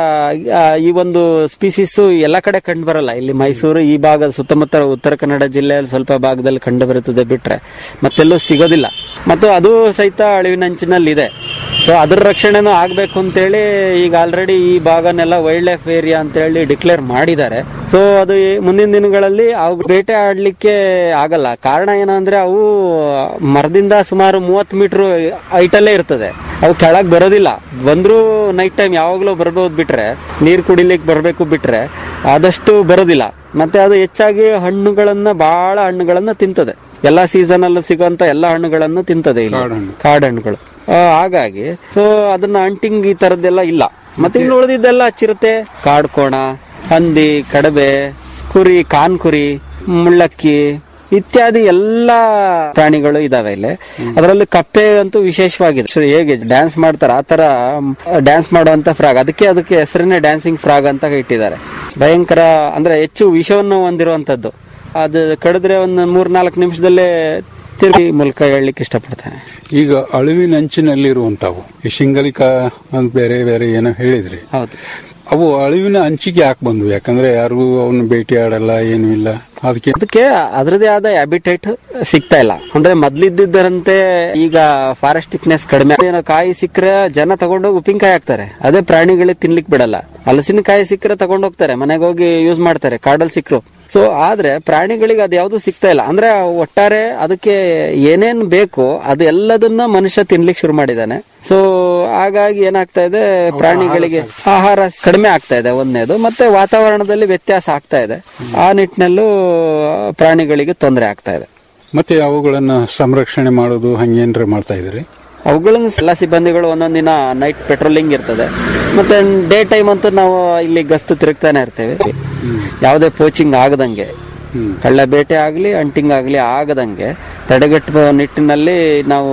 ಆ, ಈ ಒಂದು ಸ್ಪೀಸೀಸ್ ಎಲ್ಲ ಕಡೆ ಕಂಡು ಬರಲ್ಲ ಇಲ್ಲಿ ಮೈಸೂರು ಈ ಭಾಗದ ಸುತ್ತಮುತ್ತ ಉತ್ತರ ಕನ್ನಡ ಜಿಲ್ಲೆಯಲ್ಲಿ ಸ್ವಲ್ಪ ಭಾಗದಲ್ಲಿ ಕಂಡು ಬರುತ್ತದೆ ಬಿಟ್ರೆ ಮತ್ತೆಲ್ಲೂ ಸಿಗೋದಿಲ್ಲ ಮತ್ತು ಅದು ಸಹಿತ ಅಳಿವಿನಂಚಿನಲ್ಲಿ ಇದೆ ಸೊ ಅದ್ರ ರಕ್ಷಣೆನೂ ಆಗ್ಬೇಕು ಅಂತೇಳಿ ಈಗ ಆಲ್ರೆಡಿ ಈ ಭಾಗನೆಲ್ಲ ವೈಲ್ಡ್ ಲೈಫ್ ಏರಿಯಾ ಅಂತ ಹೇಳಿ ಡಿಕ್ಲೇರ್ ಮಾಡಿದ್ದಾರೆ ಸೊ ಅದು ಈ ಮುಂದಿನ ದಿನಗಳಲ್ಲಿ ಅವು ಬೇಟೆ ಆಡ್ಲಿಕ್ಕೆ ಆಗಲ್ಲ ಕಾರಣ ಏನಂದ್ರೆ ಅವು ಮರದಿಂದ ಸುಮಾರು ಮೂವತ್ತು ಮೀಟರ್ ಹೈಟಲ್ಲೇ ಇರ್ತದೆ ಅವು ಕೆಳಗ್ ಬರೋದಿಲ್ಲ ಬಂದ್ರು ನೈಟ್ ಟೈಮ್ ಯಾವಾಗ್ಲೂ ಬರ್ಬೋದು ಬಿಟ್ರೆ ನೀರ್ ಕುಡಿಲಿಕ್ಕೆ ಬರ್ಬೇಕು ಬಿಟ್ರೆ ಆದಷ್ಟು ಬರೋದಿಲ್ಲ ಮತ್ತೆ ಅದು ಹೆಚ್ಚಾಗಿ ಹಣ್ಣುಗಳನ್ನ ಬಹಳ ಹಣ್ಣುಗಳನ್ನ ತಿಂತದೆ ಎಲ್ಲಾ ಸೀಸನ್ ಅಲ್ಲೂ ಸಿಗುವಂತ ಎಲ್ಲಾ ಹಣ್ಣುಗಳನ್ನು ತಿಂತದೆ ಇಲ್ಲಿ ಕಾಡು ಹಣ್ಣುಗಳು ಆ, ಹಾಗಾಗಿ ಸೊ ಅದನ್ನ ಅಂಟಿಂಗ್ ಈ ತರದ್ದೆಲ್ಲ ಇಲ್ಲ ಮತ್ತೆ ಇನ್ನು ಉಳಿದಿದ್ದೆಲ್ಲ ಚಿರತೆ ಕಾಡ್ಕೋಣ ಹಂದಿ ಕಡಬೆ ಕುರಿ ಕಾನ್ ಕುರಿ ಮುಳ್ಳಕ್ಕಿ ಇತ್ಯಾದಿ ಎಲ್ಲಾ ಪ್ರಾಣಿಗಳು ಇದಾವೆ ಇಲ್ಲಿ ಅದರಲ್ಲಿ ಕಪ್ಪೆ ಅಂತೂ ವಿಶೇಷವಾಗಿದೆ ಸೊ ಹೇಗೆ ಡ್ಯಾನ್ಸ್ ಮಾಡ್ತಾರೆ ಆ ತರ ಡ್ಯಾನ್ಸ್ ಮಾಡುವಂತ ಫ್ರಾಗ್ ಅದಕ್ಕೆ ಅದಕ್ಕೆ ಹೆಸರನ್ನೇ ಡ್ಯಾನ್ಸಿಂಗ್ ಫ್ರಾಗ್ ಅಂತ ಇಟ್ಟಿದ್ದಾರೆ ಭಯಂಕರ ಅಂದ್ರೆ ಹೆಚ್ಚು ವಿಷವನ್ನು ಹೊಂದಿರುವಂತದ್ದು ಅದು ಕಡಿದ್ರೆ ಒಂದು ಮೂರ್ ನಾಲ್ಕು ನಿಮಿಷದಲ್ಲೇ ತಿರುಗಿ ಮೂಲಕ ಹೇಳಲಿಕ್ಕೆ ಇಷ್ಟಪಡ್ತೇನೆ ಈಗ ಅಳಿವಿನಂಚಿನಲ್ಲಿರುವಂತವು ಈ ಶಿಂಗಲಿಕಾ ಅಂತ ಬೇರೆ ಬೇರೆ ಏನೋ ಹೇಳಿದ್ರಿ ಹೌದು ಅವು ಅಳಿವಿನ ಅಂಚಿಗೆ ಯಾಕೆ ಬಂದ್ವು ಯಾಕಂದ್ರೆ ಯಾರಿಗೂ ಅವನ್ನ ಭೇಟಿ ಆಡಲ್ಲ ಏನೂ ಇಲ್ಲ ಅದಕ್ಕೆ ಅದಕ್ಕೆ ಅದರದೇ ಆದ ಹ್ಯಾಬಿಟೇಟ್ ಸಿಗ್ತಾ ಇಲ್ಲ ಅಂದ್ರೆ ಮೊದ್ಲಿದ್ದಂತೆ ಈಗ ಫಾರೆಸ್ಟ್ ಥಿಕ್ನೆಸ್ ಕಡಿಮೆ ಏನೋ ಕಾಯಿ ಸಿಕ್ಕರೆ ಜನ ತಗೊಂಡೋಗಿ ಉಪ್ಪಿನಕಾಯಿ ಹಾಕ್ತಾರೆ ಅದೇ ಪ್ರಾಣಿಗಳಿಗೆ ತಿನ್ಲಿಕ್ ಬಿಡಲ್ಲ ಹಲಸಿನಕಾಯಿ ಸಿಕ್ಕರೆ ತಗೊಂಡೋಗ್ತಾರೆ ಮನೆಗೆ ಹೋಗಿ ಯೂಸ್ ಮಾಡ್ತಾರೆ ಕಾಡಲ್ಲಿ ಸಿಕ್ಕರು ಸೊ ಆದ್ರೆ ಪ್ರಾಣಿಗಳಿಗೆ ಅದು ಯಾವ್ದು ಸಿಗ್ತಾ ಇಲ್ಲ ಅಂದ್ರೆ ಒಟ್ಟಾರೆ ಅದಕ್ಕೆ ಏನೇನ್ ಬೇಕು ಅದು ಎಲ್ಲದನ್ನ ಮನುಷ್ಯ ತಿನ್ಲಿಕ್ಕೆ ಶುರು ಮಾಡಿದಾನೆ ಸೊ ಹಾಗಾಗಿ ಏನಾಗ್ತಾ ಇದೆ ಪ್ರಾಣಿಗಳಿಗೆ ಆಹಾರ ಕಡಿಮೆ ಆಗ್ತಾ ಇದೆ ಒಂದನೇದು ಮತ್ತೆ ವಾತಾವರಣದಲ್ಲಿ ವ್ಯತ್ಯಾಸ ಆಗ್ತಾ ಇದೆ ಆ ನಿಟ್ಟಿನಲ್ಲೂ ಪ್ರಾಣಿಗಳಿಗೆ ತೊಂದರೆ ಆಗ್ತಾ ಇದೆ ಮತ್ತೆ ಅವುಗಳನ್ನ ಸಂರಕ್ಷಣೆ ಮಾಡೋದು ಹಂಗೇನ್ರ ಮಾಡ್ತಾ ಇದ್ರಿ ಅವುಗಳನ್ನು ಎಲ್ಲ ಸಿಬ್ಬಂದಿಗಳು ಒಂದೊಂದ್ ದಿನ ನೈಟ್ ಪೆಟ್ರೋಲಿಂಗ್ ಇರ್ತದೆ ಮತ್ತೆ ಡೇ ಟೈಮ್ ಅಂತೂ ನಾವು ಇಲ್ಲಿ ಗಸ್ತು ತಿರುಗ್ತಾನೆ ಇರ್ತೇವೆ ಯಾವುದೇ ಪೋಚಿಂಗ್ ಆಗದಂಗೆ ಕಳ್ಳ ಬೇಟೆ ಆಗ್ಲಿ ಅಂಟಿಂಗ್ ಆಗ್ಲಿ ಆಗದಂಗೆ ತಡೆಗಟ್ಟುವ ನಿಟ್ಟಿನಲ್ಲಿ ನಾವು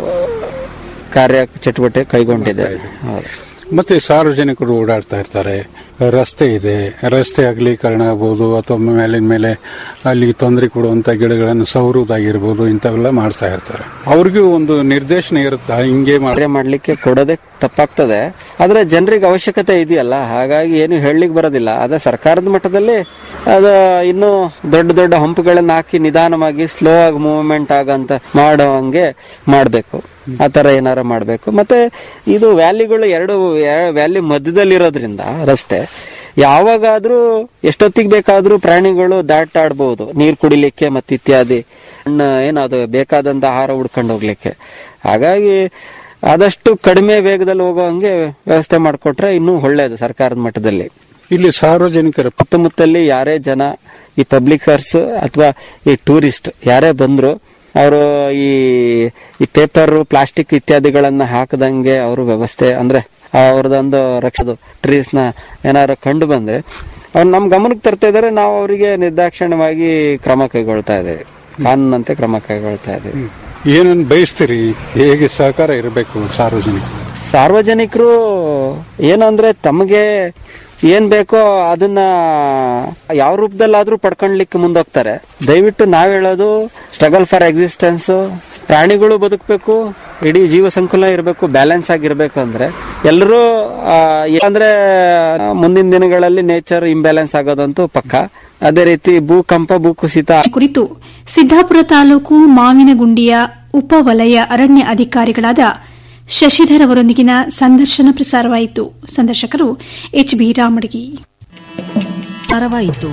ಕಾರ್ಯ ಚಟುವಟಿಕೆ ಕೈಗೊಂಡಿದ್ದೇವೆ ಹೌದು ಮತ್ತೆ ಸಾರ್ವಜನಿಕರು ಓಡಾಡ್ತಾ ಇರ್ತಾರೆ ರಸ್ತೆ ಇದೆ ರಸ್ತೆ ಅಗಲೀಕರಣ ಆಗ್ಬೋದು ಅಥವಾ ಮೇಲಿನ ಮೇಲೆ ಅಲ್ಲಿ ತೊಂದರೆ ಕೊಡುವಂತ ಗಿಡಗಳನ್ನು ಸವರುವುದಾಗಿರ್ಬೋದು ಇಂಥವೆಲ್ಲ ಮಾಡ್ತಾ ಇರ್ತಾರೆ ಅವ್ರಿಗೂ ಒಂದು ನಿರ್ದೇಶನ ಇರುತ್ತಾ ಹಿಂಗೆ ಮಾಡಿ ಕಾರ್ಯ ಮಾಡ್ಲಿಕ್ಕೆ ಕೊಡೋದೇ ತಪ್ಪಾಗ್ತದೆ ಆದ್ರೆ ಜನರಿಗೆ ಅವಶ್ಯಕತೆ ಇದೆಯಲ್ಲ ಹಾಗಾಗಿ ಏನು ಹೇಳಲಿಕ್ಕೆ ಬರೋದಿಲ್ಲ ಅದೇ ಸರ್ಕಾರದ ಮಟ್ಟದಲ್ಲಿ ಅದ ಇನ್ನು ದೊಡ್ಡ ದೊಡ್ಡ ಹಂಪುಗಳನ್ನ ಹಾಕಿ ನಿಧಾನವಾಗಿ ಸ್ಲೋ ಆಗಿ ಮೂವ್ಮೆಂಟ್ ಆಗಂತ ಮಾಡೋ ಹಂಗೆ ಮಾಡ್ಬೇಕು ಆ ತರ ಏನಾರ ಮಾಡ್ಬೇಕು ಮತ್ತೆ ಇದು ವ್ಯಾಲಿಗಳು ಎರಡು ವ್ಯಾಲಿ ಮಧ್ಯದಲ್ಲಿ ಇರೋದ್ರಿಂದ ರಸ್ತೆ ಯಾವಾಗಾದ್ರೂ ಎಷ್ಟೊತ್ತಿಗೆ ಬೇಕಾದ್ರೂ ಪ್ರಾಣಿಗಳು ದಾಟಾಡ್ಬಹುದು ನೀರ್ ಕುಡಿಲಿಕ್ಕೆ ಮತ್ತೆ ಇತ್ಯಾದಿ ಹಣ್ಣು ಏನದು ಬೇಕಾದಂತ ಆಹಾರ ಹುಡ್ಕೊಂಡು ಹೋಗ್ಲಿಕ್ಕೆ ಹಾಗಾಗಿ ಆದಷ್ಟು ಕಡಿಮೆ ವೇಗದಲ್ಲಿ ಹೋಗೋ ಹಂಗೆ ವ್ಯವಸ್ಥೆ ಮಾಡಿಕೊಟ್ರೆ ಇನ್ನೂ ಒಳ್ಳೇದು ಸರ್ಕಾರದ ಮಟ್ಟದಲ್ಲಿ ಇಲ್ಲಿ ಸಾರ್ವಜನಿಕರ ಸುತ್ತಮುತ್ತಲ್ಲಿ ಯಾರೇ ಜನ ಈ ಪಬ್ಲಿಕರ್ಸ್ ಅಥವಾ ಈ ಟೂರಿಸ್ಟ್ ಯಾರೇ ಬಂದ್ರು ಅವರು ಈ ಈ ಪೇಪರ್ ಪ್ಲಾಸ್ಟಿಕ್ ಇತ್ಯಾದಿಗಳನ್ನ ಹಾಕದಂಗೆ ಅವರು ವ್ಯವಸ್ಥೆ ಅಂದ್ರೆ ಅವ್ರದೊಂದು ರಕ್ಷದ ಟ್ರೀಸ್ ನ ಏನಾದ್ರು ಕಂಡು ಬಂದ್ರೆ ಅವ್ರು ನಮ್ ಗಮನಕ್ಕೆ ತರ್ತಾ ಇದಾರೆ ನಾವು ಅವರಿಗೆ ನಿರ್ದಾಕ್ಷಿಣ್ಯವಾಗಿ ಕ್ರಮ ಕೈಗೊಳ್ತಾ ಇದ್ದೇವೆ ಕಾನೂನಂತೆ ಕ್ರಮ ಕೈಗೊಳ್ತಾ ಇದ್ದೇವೆ ಏನನ್ನು ಬಯಸ್ತೀರಿ ಹೇಗೆ ಸಹಕಾರ ಇರಬೇಕು ಸಾರ್ವಜನಿಕ ಸಾರ್ವಜನಿಕರು ಏನಂದ್ರೆ ತಮಗೆ ಏನ್ ಬೇಕೋ ಅದನ್ನ ಯಾವ ರೂಪದಲ್ಲಾದ್ರೂ ಪಡ್ಕೊಳ್ಲಿಕ್ಕೆ ಮುಂದೋಗ್ತಾರೆ ದಯವಿಟ್ಟು ನಾವ್ ಹೇಳೋದು ಸ್ಟ್ರಗಲ್ ಫಾರ್ ಎಕ್ಸಿಸ್ಟೆನ್ಸ್ ಪ್ರಾಣಿಗಳು ಬದುಕಬೇಕು ಇಡೀ ಜೀವ ಸಂಕುಲ ಇರಬೇಕು ಬ್ಯಾಲೆನ್ಸ್ ಆಗಿರ್ಬೇಕು ಅಂದ್ರೆ ಎಲ್ಲರೂ ಅಂದ್ರೆ ಮುಂದಿನ ದಿನಗಳಲ್ಲಿ ನೇಚರ್ ಇಂಬ್ಯಾಲೆನ್ಸ್ ಆಗೋದಂತೂ ಪಕ್ಕ ಅದೇ ರೀತಿ ಭೂಕಂಪ ಭೂಕುಸಿತ ಕುರಿತು ಸಿದ್ದಾಪುರ ತಾಲೂಕು ಮಾವಿನಗುಂಡಿಯ ಉಪವಲಯ ಅರಣ್ಯ ಅಧಿಕಾರಿಗಳಾದ ಶಶಿಧರ್ ಅವರೊಂದಿಗಿನ ಸಂದರ್ಶನ ಪ್ರಸಾರವಾಯಿತು ಸಂದರ್ಶಕರು ಎಚ್ ಬಿ ರಾಮಡಗಿ ಪ್ರಸಾರವಾಯಿತು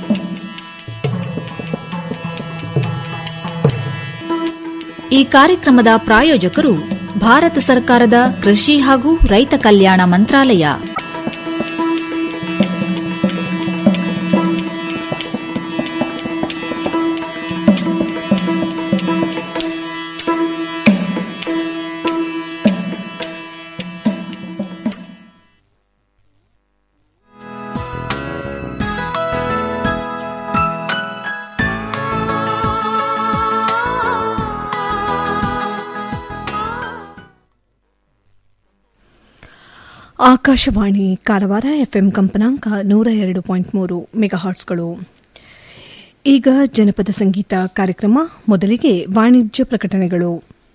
ಈ ಕಾರ್ಯಕ್ರಮದ ಪ್ರಾಯೋಜಕರು ಭಾರತ ಸರ್ಕಾರದ ಕೃಷಿ ಹಾಗೂ ರೈತ ಕಲ್ಯಾಣ ಮಂತ್ರಾಲಯ ಆಕಾಶವಾಣಿ ಕಾರವಾರ ಎಫ್ಎಂ ಕಂಪನಾಂಕ ನೂರ ಎರಡು ಪಾಯಿಂಟ್ ಮೂರು ಮೆಗಾಹಾಟ್ಸ್ಗಳು ಈಗ ಜನಪದ ಸಂಗೀತ ಕಾರ್ಯಕ್ರಮ ಮೊದಲಿಗೆ ವಾಣಿಜ್ಯ ಪ್ರಕಟಣೆಗಳು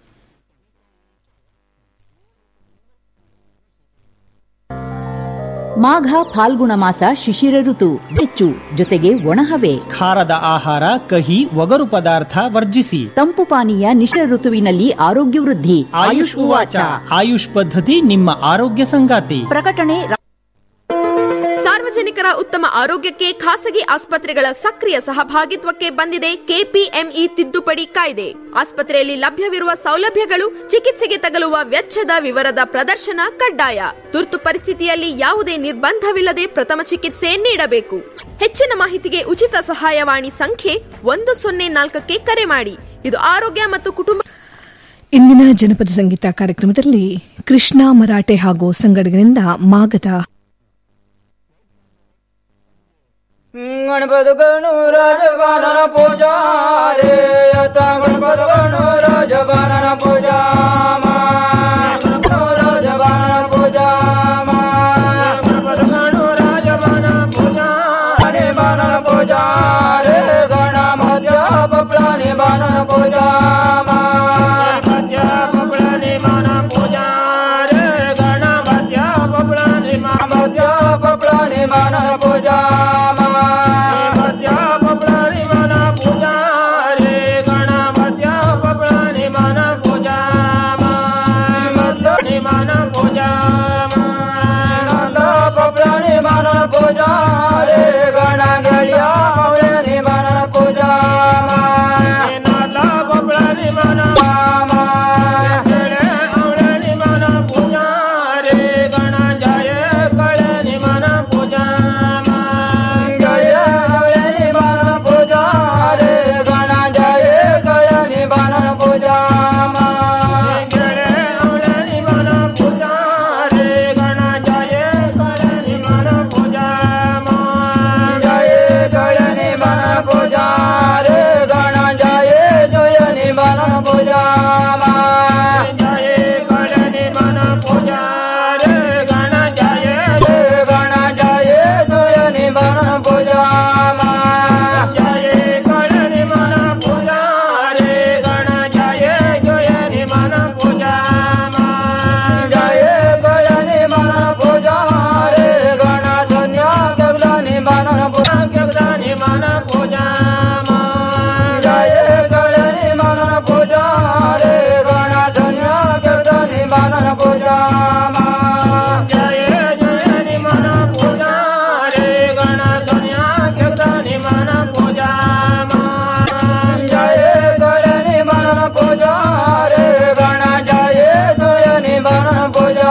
ಮಾಘ ಫಾಲ್ಗುಣ ಮಾಸ ಶಿಶಿರ ಋತು ಹೆಚ್ಚು ಜೊತೆಗೆ ಒಣಹವೆ ಖಾರದ ಆಹಾರ ಕಹಿ ಒಗರು ಪದಾರ್ಥ ವರ್ಜಿಸಿ ತಂಪು ಪಾನೀಯ ನಿಶ್ರ ಋತುವಿನಲ್ಲಿ ಆರೋಗ್ಯ ವೃದ್ಧಿ ಆಯುಷ್ ಉವಾಚ ಆಯುಷ್ ಪದ್ಧತಿ ನಿಮ್ಮ ಆರೋಗ್ಯ ಸಂಗಾತಿ ಪ್ರಕಟಣೆ ಸಾರ್ವಜನಿಕ ನಾಗರಿಕರ ಉತ್ತಮ ಆರೋಗ್ಯಕ್ಕೆ ಖಾಸಗಿ ಆಸ್ಪತ್ರೆಗಳ ಸಕ್ರಿಯ ಸಹಭಾಗಿತ್ವಕ್ಕೆ ಬಂದಿದೆ ಕೆಪಿಎಂಇ ತಿದ್ದುಪಡಿ ಕಾಯ್ದೆ ಆಸ್ಪತ್ರೆಯಲ್ಲಿ ಲಭ್ಯವಿರುವ ಸೌಲಭ್ಯಗಳು ಚಿಕಿತ್ಸೆಗೆ ತಗಲುವ ವೆಚ್ಚದ ವಿವರದ ಪ್ರದರ್ಶನ ಕಡ್ಡಾಯ ತುರ್ತು ಪರಿಸ್ಥಿತಿಯಲ್ಲಿ ಯಾವುದೇ ನಿರ್ಬಂಧವಿಲ್ಲದೆ ಪ್ರಥಮ ಚಿಕಿತ್ಸೆ ನೀಡಬೇಕು ಹೆಚ್ಚಿನ ಮಾಹಿತಿಗೆ ಉಚಿತ ಸಹಾಯವಾಣಿ ಸಂಖ್ಯೆ ಒಂದು ಸೊನ್ನೆ ನಾಲ್ಕಕ್ಕೆ ಕರೆ ಮಾಡಿ ಇದು ಆರೋಗ್ಯ ಮತ್ತು ಕುಟುಂಬ ಇಂದಿನ ಜನಪದ ಸಂಗೀತ ಕಾರ್ಯಕ್ರಮದಲ್ಲಿ ಕೃಷ್ಣ ಮರಾಠೆ ಹಾಗೂ ಸಂಗಡಿಗರಿಂದ ಮಾಗದ गणपत गणू राजबाणन पूजा रे आता गणपत गणू राजबाणन पूजा मा राजबाणन पूजा मा गणपत गणू राजबाणन पूजा रे बाणन पूजा रे गणा मध्य प्राणी बाणन पूजा मा मध्य प्राणी बाणन पूजा रे गणा मध्य प्राणी मध्य प्राणी बाणन पूजा मा पूजा रे गणा गळ्या मावळ्याने माना पूजा नाला बबळाने माना मामा आवळ्याने माना पूजा रे गणा जाय कळ्याने माना पूजा गळ्या आवळ्याने माना पूजा रे गणा जाय कळ्याने माना पूजा गळ्या आवळ्याने माना पूजा रे गणा जाय कळ्याने माना पूजा जय गणने मन पूजा रे गण जय जयनि मन पूजा जय गणने मन पूजा रे गण जय रे गण जय जयनि मन पूजा जय गणने मन पूजा रे गण जय जयनि मन पूजा जय गणने मन पूजा रे गण धन्य गगदानि मन पूजा गगदानि मन पूजा जय गणनि मन पूजा रे गण धन्य गगदानि मन पूजा जय जयनि मन पूजा रे गण धन्य गगदानि मन पूजा जय गणनि मन पूजा रे गण जय जयनि मन पूजा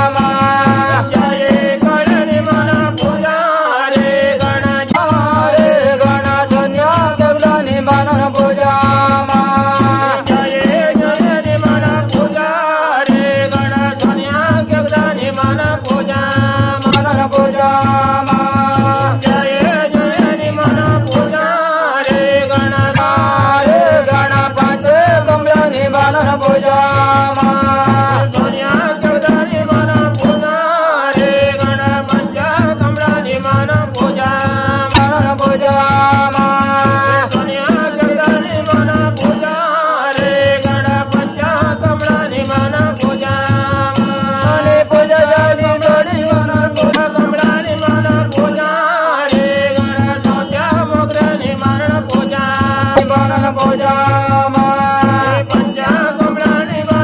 जय गणनि मन पूजा रे गण रे गण धन्य गगदानि मन पूजा जय जयनि मन पूजा रे गण धन्य गगदानि मन पूजा मन पूजा जय जयनि मन पूजा रे गण रे गण पंच कमलानि मन पूजा धन्य गगदानि मन पूजा रे गण पंच कमलानि मन पूजा मन पूजा धन्य गगदानि मन पूजा रे गण पंच कमलानि मन पूजा मने पूजा जाली जोडी मन पूजा कमलानि मन पूजा रे गण सौत्या मोगरानि मन पूजा मन पूजा पंच कमलानि मन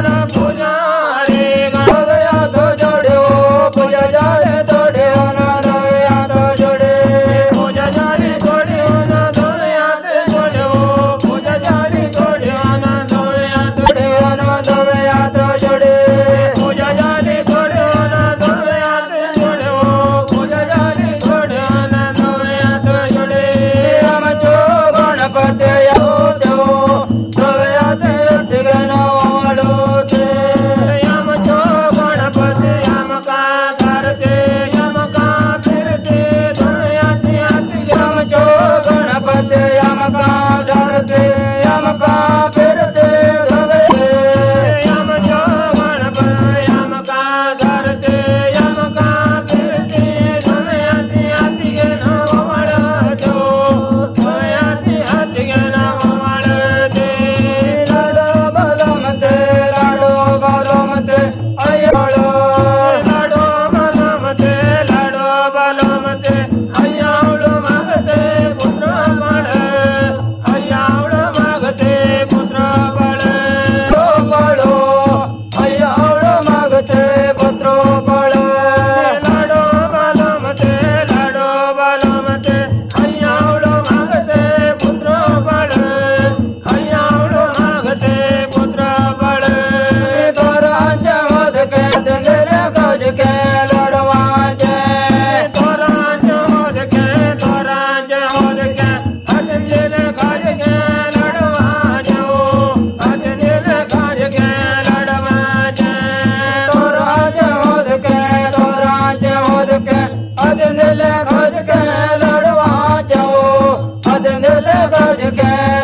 खज के लड़वा चो अदंदल खज के